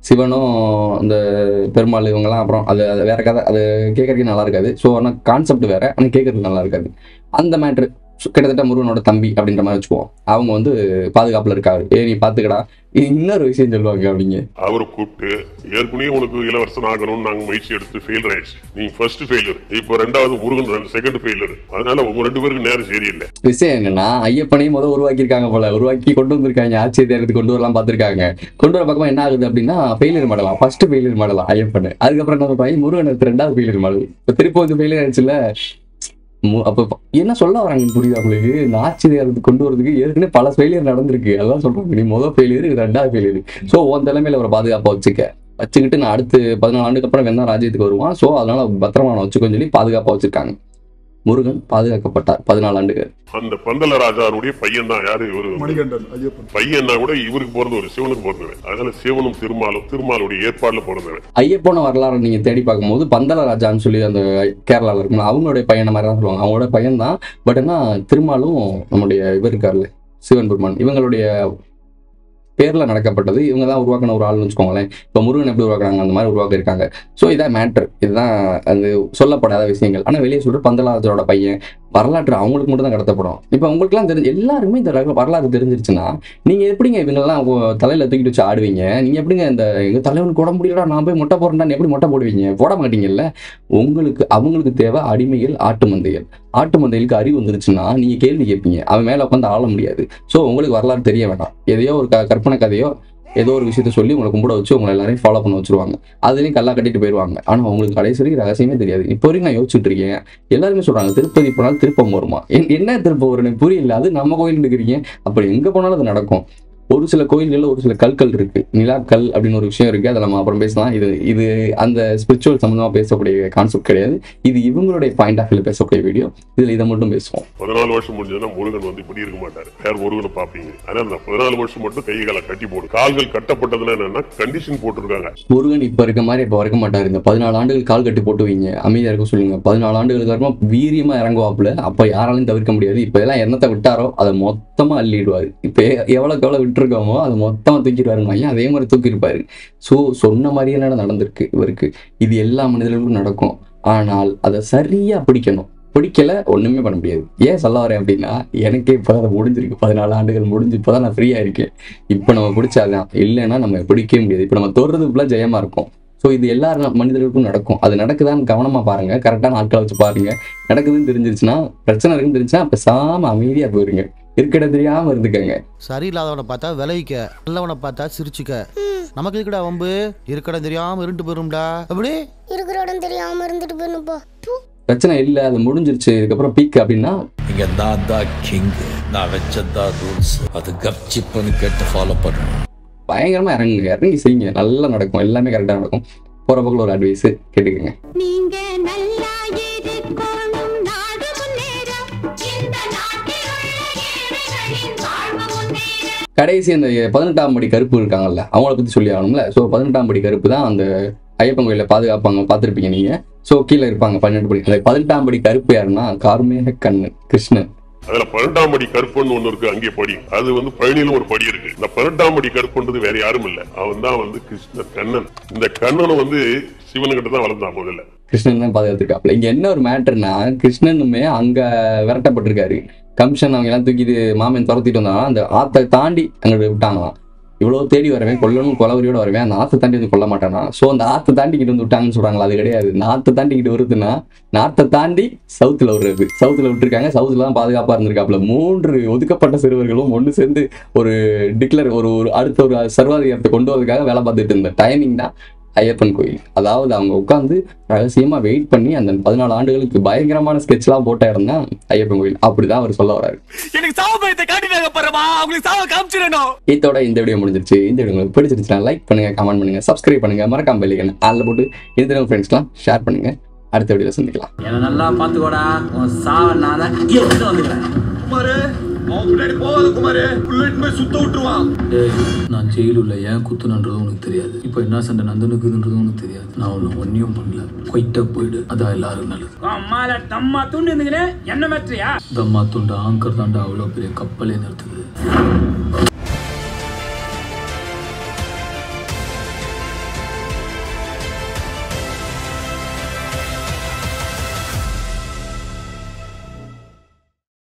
சிவனும் இந்த பெருமாள் இவங்கெல்லாம் அப்புறம் அது அது வேற கதை அது கேட்கறதுக்கு நல்லா இருக்காது ஸோ ஆனால் கான்செப்ட் வேற ஆனால் கேட்கறதுக்கு நல்லா இருக்காது அந்த மேட்ரு கிட்டத்தட்ட முருகனோட தம்பி அப்படின்ற மாதிரி வச்சுக்குவோம் அவங்க வந்து பாதுகாப்புல இருக்காரு ஏ நீ பாத்துக்கடா இன்னொரு விஷயம் சொல்லுவாங்க அப்படிங்க அவரை கூப்பிட்டு ஏற்கனவே உனக்கு இளவரசன் ஆகணும்னு நாங்க முயற்சி எடுத்து ஃபெயில் ஆயிடுச்சு நீங்க ஃபர்ஸ்ட் ஃபெயிலர் இப்போ ரெண்டாவது முருகன் ரெண்டு செகண்ட் ஃபெயிலர் அதனால உங்க ரெண்டு பேருக்கு நேரம் சரியில்லை விஷயம் என்னன்னா ஐயப்பனையும் முதல் உருவாக்கியிருக்காங்க போல உருவாக்கி கொண்டு வந்திருக்காங்க ஆட்சி தேர்தலுக்கு கொண்டு வரலாம் பார்த்திருக்காங்க கொண்டு வர பக்கமா என்ன ஆகுது அப்படின்னா ஃபெயிலியர் மாடலாம் ஃபர்ஸ்ட் ஃபெயிலியர் மாடலாம் ஐயப்பன் அதுக்கப்புறம் என்ன சொல்றாங்க முருகன் எடுத்து ரெண்டாவது ஃபெயிலியர் மாடல் இப்போ திருப்பி வந்து ஃபெயிலியர் ஆயிடுச்சுல மு- அப்ப ப- என்ன சொல்ல வராங்க புரியுதா உங்களுக்கு இந்த ஆட்சி தேர்தலுக்கு கொண்டு வரதுக்கு ஏற்கனவே பல ஃபெயிலியர் நடந்திருக்கு அதான் சொல்றாங்க நீ முதல் ஃபெயிலியர் இது ரெண்டாவது ஃபெயிலியர் ஸோ உன் தலைமையில அவரை பாதுகாப்பா வச்சுக்க வச்சுக்கிட்டு நான் அடுத்து பதினாலு ஆண்டுக்கு அப்புறம் வேணா ராஜ்யத்துக்கு வருவான் ஸோ அதனால பத்திரமா நான் வச்சுக்கோன்னு சொல்லி பாதுகாப்பா வச்சிருக்காங்க முருகன் பாதுகாக்கப்பட்டார் பதினாலு ஆண்டுகள் அந்த பந்தல ராஜாவுடைய பையன் தான் யாரு இவரு மணிகண்டன் ஐயப்பன் பையனா கூட இவருக்கு பிறந்தவர் சிவனுக்கு பிறந்தவன் அதனால சிவனும் திருமாலும் திருமாலுடைய ஏற்பாடுல பிறந்தவன் ஐயப்போன வரலாறு நீங்க தேடி பார்க்கும்போது பந்தல ராஜான்னு சொல்லி அந்த கேரளாவில் இருக்கும் அவங்களுடைய பையனை மாதிரி தான் சொல்லுவாங்க அவங்களோட பையன் தான் பட் ஆனா திருமாலும் நம்முடைய இவர் இருக்கார்ல சிவன் பெருமான் இவங்களுடைய பேர்ல நடக்கப்பட்டது இவங்க தான் உருவாக்கின ஒரு ஆள்னு வச்சுக்கோங்களேன் இப்போ முருகன் எப்படி உருவாக்குறாங்க அந்த மாதிரி உருவாக்கி இருக்காங்க ஸோ இதான் மேட்டர் இதுதான் அது சொல்லப்படாத விஷயங்கள் ஆனால் வெளியே சொல்ற பந்தலாஜரோட பையன் வரலாற்று அவங்களுக்கு மட்டும் தான் கடத்தப்படும் இப்போ உங்களுக்குலாம் தெரிஞ்சு எல்லாருக்குமே இந்த ரக- வரலாறு தெரிஞ்சிருச்சுன்னா நீங்க எப்படிங்க இவங்கெல்லாம் உங்க தலையில தூக்கிட்டு வச்சு ஆடுவீங்க நீங்க எப்படிங்க இந்த எங்க தலைவனுக்கு உடம்பு முடியலடா நான் போய் மொட்டை போடுறேன்டா எப்படி மொட்டை போடுவீங்க போட மாட்டீங்கல்ல உங்களுக்கு அவங்களுக்கு தேவை அடிமைகள் ஆட்டு மந்தைகள் ஆட்டு மந்தைகளுக்கு அறிவு வந்துருச்சுன்னா நீங்க கேள்வி கேட்பீங்க அவன் மேல உட்காந்து ஆள முடியாது ஸோ உங்களுக்கு வரலாறு தெரிய வேண்டாம் எதையோ ஒரு க- கற்பனை கதையோ ஏதோ ஒரு விஷயத்த சொல்லி உங்களை கும்பிட வச்சு உங்களை எல்லாரையும் ஃபாலோ பண்ண வச்சிருவாங்க அதுலேயும் கல்லா கட்டிட்டு போயிடுவாங்க ஆனால் உங்களுக்கு கடைசி வரைக்கும் ரகசியமே தெரியாது இப்போ வரைக்கும் நான் யோசிச்சுட்டு இருக்கேன் எல்லாருமே சொல்றாங்க திருப்பதி போனாலும் திருப்பம் வருமா என்- என்ன திருப்பம் வரும் எனக்கு புரியல அது நம்ம கோயில் இருக்கிறீங்க அப்படி எங்க போனாலும் அது நடக்கும் ஒரு சில கோயில்களில் ஒரு சில கற்கள் இருக்கு நிலாக்கல் அப்படின்னு ஒரு விஷயம் இருக்கு அதை நம்ம அப்புறம் பேசலாம் இது இது அந்த ஸ்பிரிச்சுவல் சம்மந்தமா பேசக்கூடிய கான்செப்ட் கிடையாது இது இவங்களுடைய பாயிண்ட் ஆஃப் வியூல பேசக்கூடிய வீடியோ இதுல இதை மட்டும் பேசுவோம் பதினாலு வருஷம் முடிஞ்சதுன்னா முருகன் வந்து இப்படி இருக்க மாட்டாரு வேற முருகனை பாப்பீங்க அதனால அந்த பதினாலு வருஷம் மட்டும் கை காலை கட்டி போடும் கால்கள் கட்டப்பட்டதுன்னா என்னன்னா கண்டிஷன் போட்டிருக்காங்க முருகன் இப்ப இருக்க மாதிரி இப்ப இருக்க மாட்டாரு இந்த பதினாலு ஆண்டுகள் கால் கட்டி போட்டு வைங்க அமைதியா இருக்க சொல்லுங்க பதினாலு ஆண்டுகளுக்கு அப்புறமா வீரியமா இறங்குவாப்புல அப்ப யாராலையும் தவிர்க்க முடியாது இப்ப எல்லாம் என்னத்தை விட்டாரோ அதை மொத்தமா அள்ளிடுவாரு இப்ப எ- எவ்வளவுக்கு எவ்வளவு விட்டுருக்கோமோ அதை மொத்தமா தூக்கிடுவாருங்க ஐயா அதே மாதிரி தூக்கியிருப்பாரு ஸோ சொன்ன மாதிரியே நடந்திருக்கு இவருக்கு இது எல்லா மனிதர்களுக்கும் நடக்கும் ஆனால் அதை சரியா பிடிக்கணும் பிடிக்கல ஒண்ணுமே பண்ண முடியாது ஏன் சொல்ல வரேன் அப்படின்னா எனக்கே இப்போ அதை முடிஞ்சிருக்கு பதினாலு ஆண்டுகள் முடிஞ்சு இப்போதான் நான் ஃப்ரீயா இருக்கேன் இப்போ நம்ம பிடிச்சாதான் இல்லைன்னா நம்ம பிடிக்கவே முடியாது இப்போ நம்ம தொடுறது ஃபுல்லாக ஜெயமா இருக்கும் ஸோ இது எல்லா ந- மனிதர்களுக்கும் நடக்கும் அது நடக்குதான்னு கவனமா பாருங்க கரெக்டான ஆட்களை வச்சு பாருங்க நடக்குதுன்னு தெரிஞ்சிருச்சுன்னா பிரச்சனை இருக்குன்னு தெரிஞ்சுன்னா பேசாம அமைதியா போயிருங்க இருக்கிட தெரியாம இருந்துக்கங்க சரியில்லாதவனை பார்த்தா விளைவிக்க நல்லவனை பார்த்தா சிரிச்சுக்க நமக்கு இருக்கடா வம்பு இருக்கடா தெரியாம இருண்டு போயிரும்டா அப்படி இருக்கிற இடம் தெரியாம இருந்துட்டு போயிருப்பா பிரச்சனை இல்லை அது முடிஞ்சிருச்சு இதுக்கப்புறம் பீக் அப்படின்னா இங்க நான் தான் கிங் நான் வச்சதான் ரூல்ஸ் அது கப்சிப்புன்னு கேட்டு ஃபாலோ பண்ணணும் பயங்கரமா இறங்குங்க இறங்கி செய்யுங்க நல்லா நடக்கும் எல்லாமே கரெக்டாக நடக்கும் போற பக்கம் ஒரு அட்வைஸ் கேட்டுக்கோங்க நீங்க நல்லா இருக்கணும் நாடு முன்னேறும் இந்த நாட்டில் உள்ள ஏழைகளின் வாழ்வு முன்னேறும் கடைசி அந்த பதினெட்டாம் படி கருப்பு இருக்காங்கல்ல அவங்கள பத்தி சொல்லி ஆகணும்ல ஸோ பதினெட்டாம் படி கருப்பு தான் அந்த ஐயப்பன் கோயில பாதுகாப்பாங்க பார்த்துருப்பீங்க நீங்க ஸோ கீழே இருப்பாங்க பன்னெண்டு படி அந்த பதினெட்டாம் படி கருப்பு யாருன்னா கார்மேக கண்ணன் கிருஷ்ணன் அதுல பன்னெண்டாம் படி கருப்புன்னு ஒண்ணு இருக்கு அங்கே படி அது வந்து பழனியிலும் ஒரு படி இருக்கு இந்த பன்னெண்டாம் படி கருப்புன்றது வேற யாரும் இல்ல அவன் தான் வந்து கிருஷ்ணர் கண்ணன் இந்த கண்ணனும் வந்து சிவனுக்கிட்ட தான் வளர்ந்தான் முதல்ல கிருஷ்ணன் தான் பாதுகாத்துருக்காப்புல இங்க என்ன ஒரு மேட்டர்னா கிருஷ்ணனுமே அங்க விரட்டப்பட்டிருக்காரு கமிஷன் அவங்க எல்லாம் தூக்கிட்டு மாமன் துரத்திட்டு வந்தாங்கன்னா அந்த ஆத்தை தாண்டி அங்கிட்டு விட்டாங்களாம் இவ்வளவு தேடி வரவேன் கொல்லணும் கொலவரியோட வரவேன் அந்த ஆத்தை தாண்டி வந்து கொல்ல மாட்டானா ஸோ அந்த ஆத்தை தாண்டிக்கிட்டு வந்து விட்டாங்கன்னு சொல்றாங்களா அது கிடையாது இந்த ஆத்தை தாண்டிக்கிட்டு வருதுன்னா நார்த்தை தாண்டி சவுத்துல வருது சவுத்துல விட்டுருக்காங்க சவுத்துல தான் பாதுகாப்பா இருந்திருக்காப்புல மூன்று ஒதுக்கப்பட்ட சிறுவர்களும் ஒன்று சேர்ந்து ஒரு டிக்ளர் ஒரு ஒரு அடுத்த ஒரு சர்வாதிகாரத்தை கொண்டு வரதுக்காக வேலை பார்த்துட்டு இருந்த டைமிங் தான் ஐயப்பன் கோயில் அதாவது அவங்க உட்காந்து ரகசியமா வெயிட் பண்ணி அந்த பதினாலு ஆண்டுகளுக்கு பயங்கரமான ஸ்கெட்ச்லாம் போட்ட இடம் தான் ஐயப்பன் கோயில் அப்படிதான் அவர் சொல்ல வராரு எனக்கு சாவ பயத்தை காட்டினாங்க பாருமா அவங்களுக்கு சாவ காமிச்சிடணும் இதோட இந்த வீடியோ முடிஞ்சிருச்சு இந்த வீடியோ உங்களுக்கு பிடிச்சிருச்சுன்னா லைக் பண்ணுங்க கமெண்ட் பண்ணுங்க சப்ஸ்கிரைப் பண்ணுங்க மறக்காம பெல்லைக்கன் அதில் போட்டு இந்த ஃப்ரெண்ட்ஸ்லாம் ஷேர் பண்ணுங்க அடுத்த வீடியோல சந்திக்கலாம் என்ன நல்லா பாத்துக்கோடா உன் சாவ நான் தான் எடுத்து வந்துக்கிறேன் குமாரு அவன் பின்னாடி போகாத குமாரு புல்லட் போய் சுத்த விட்டுருவான் டேய் நான் ஜெயிலுள்ள ஏன் குத்துனன்றதும் உனக்கு தெரியாது இப்போ என்ன சண்டை நந்தனுக்குதுன்றதும் உனக்கு தெரியாது நான் ஒன்று ஒன்றையும் பண்ணல கொயிட்டா போயிடு அதான் எல்லாரும் நல்லது அம்மால தம்மா தூண்டு இருந்துக்கிறேன் என்ன மேட்ரியா தம்மா துண்டா ஆங்கர் தாண்டா அவ்வளோ பெரிய கப்பலே நிறுத்துது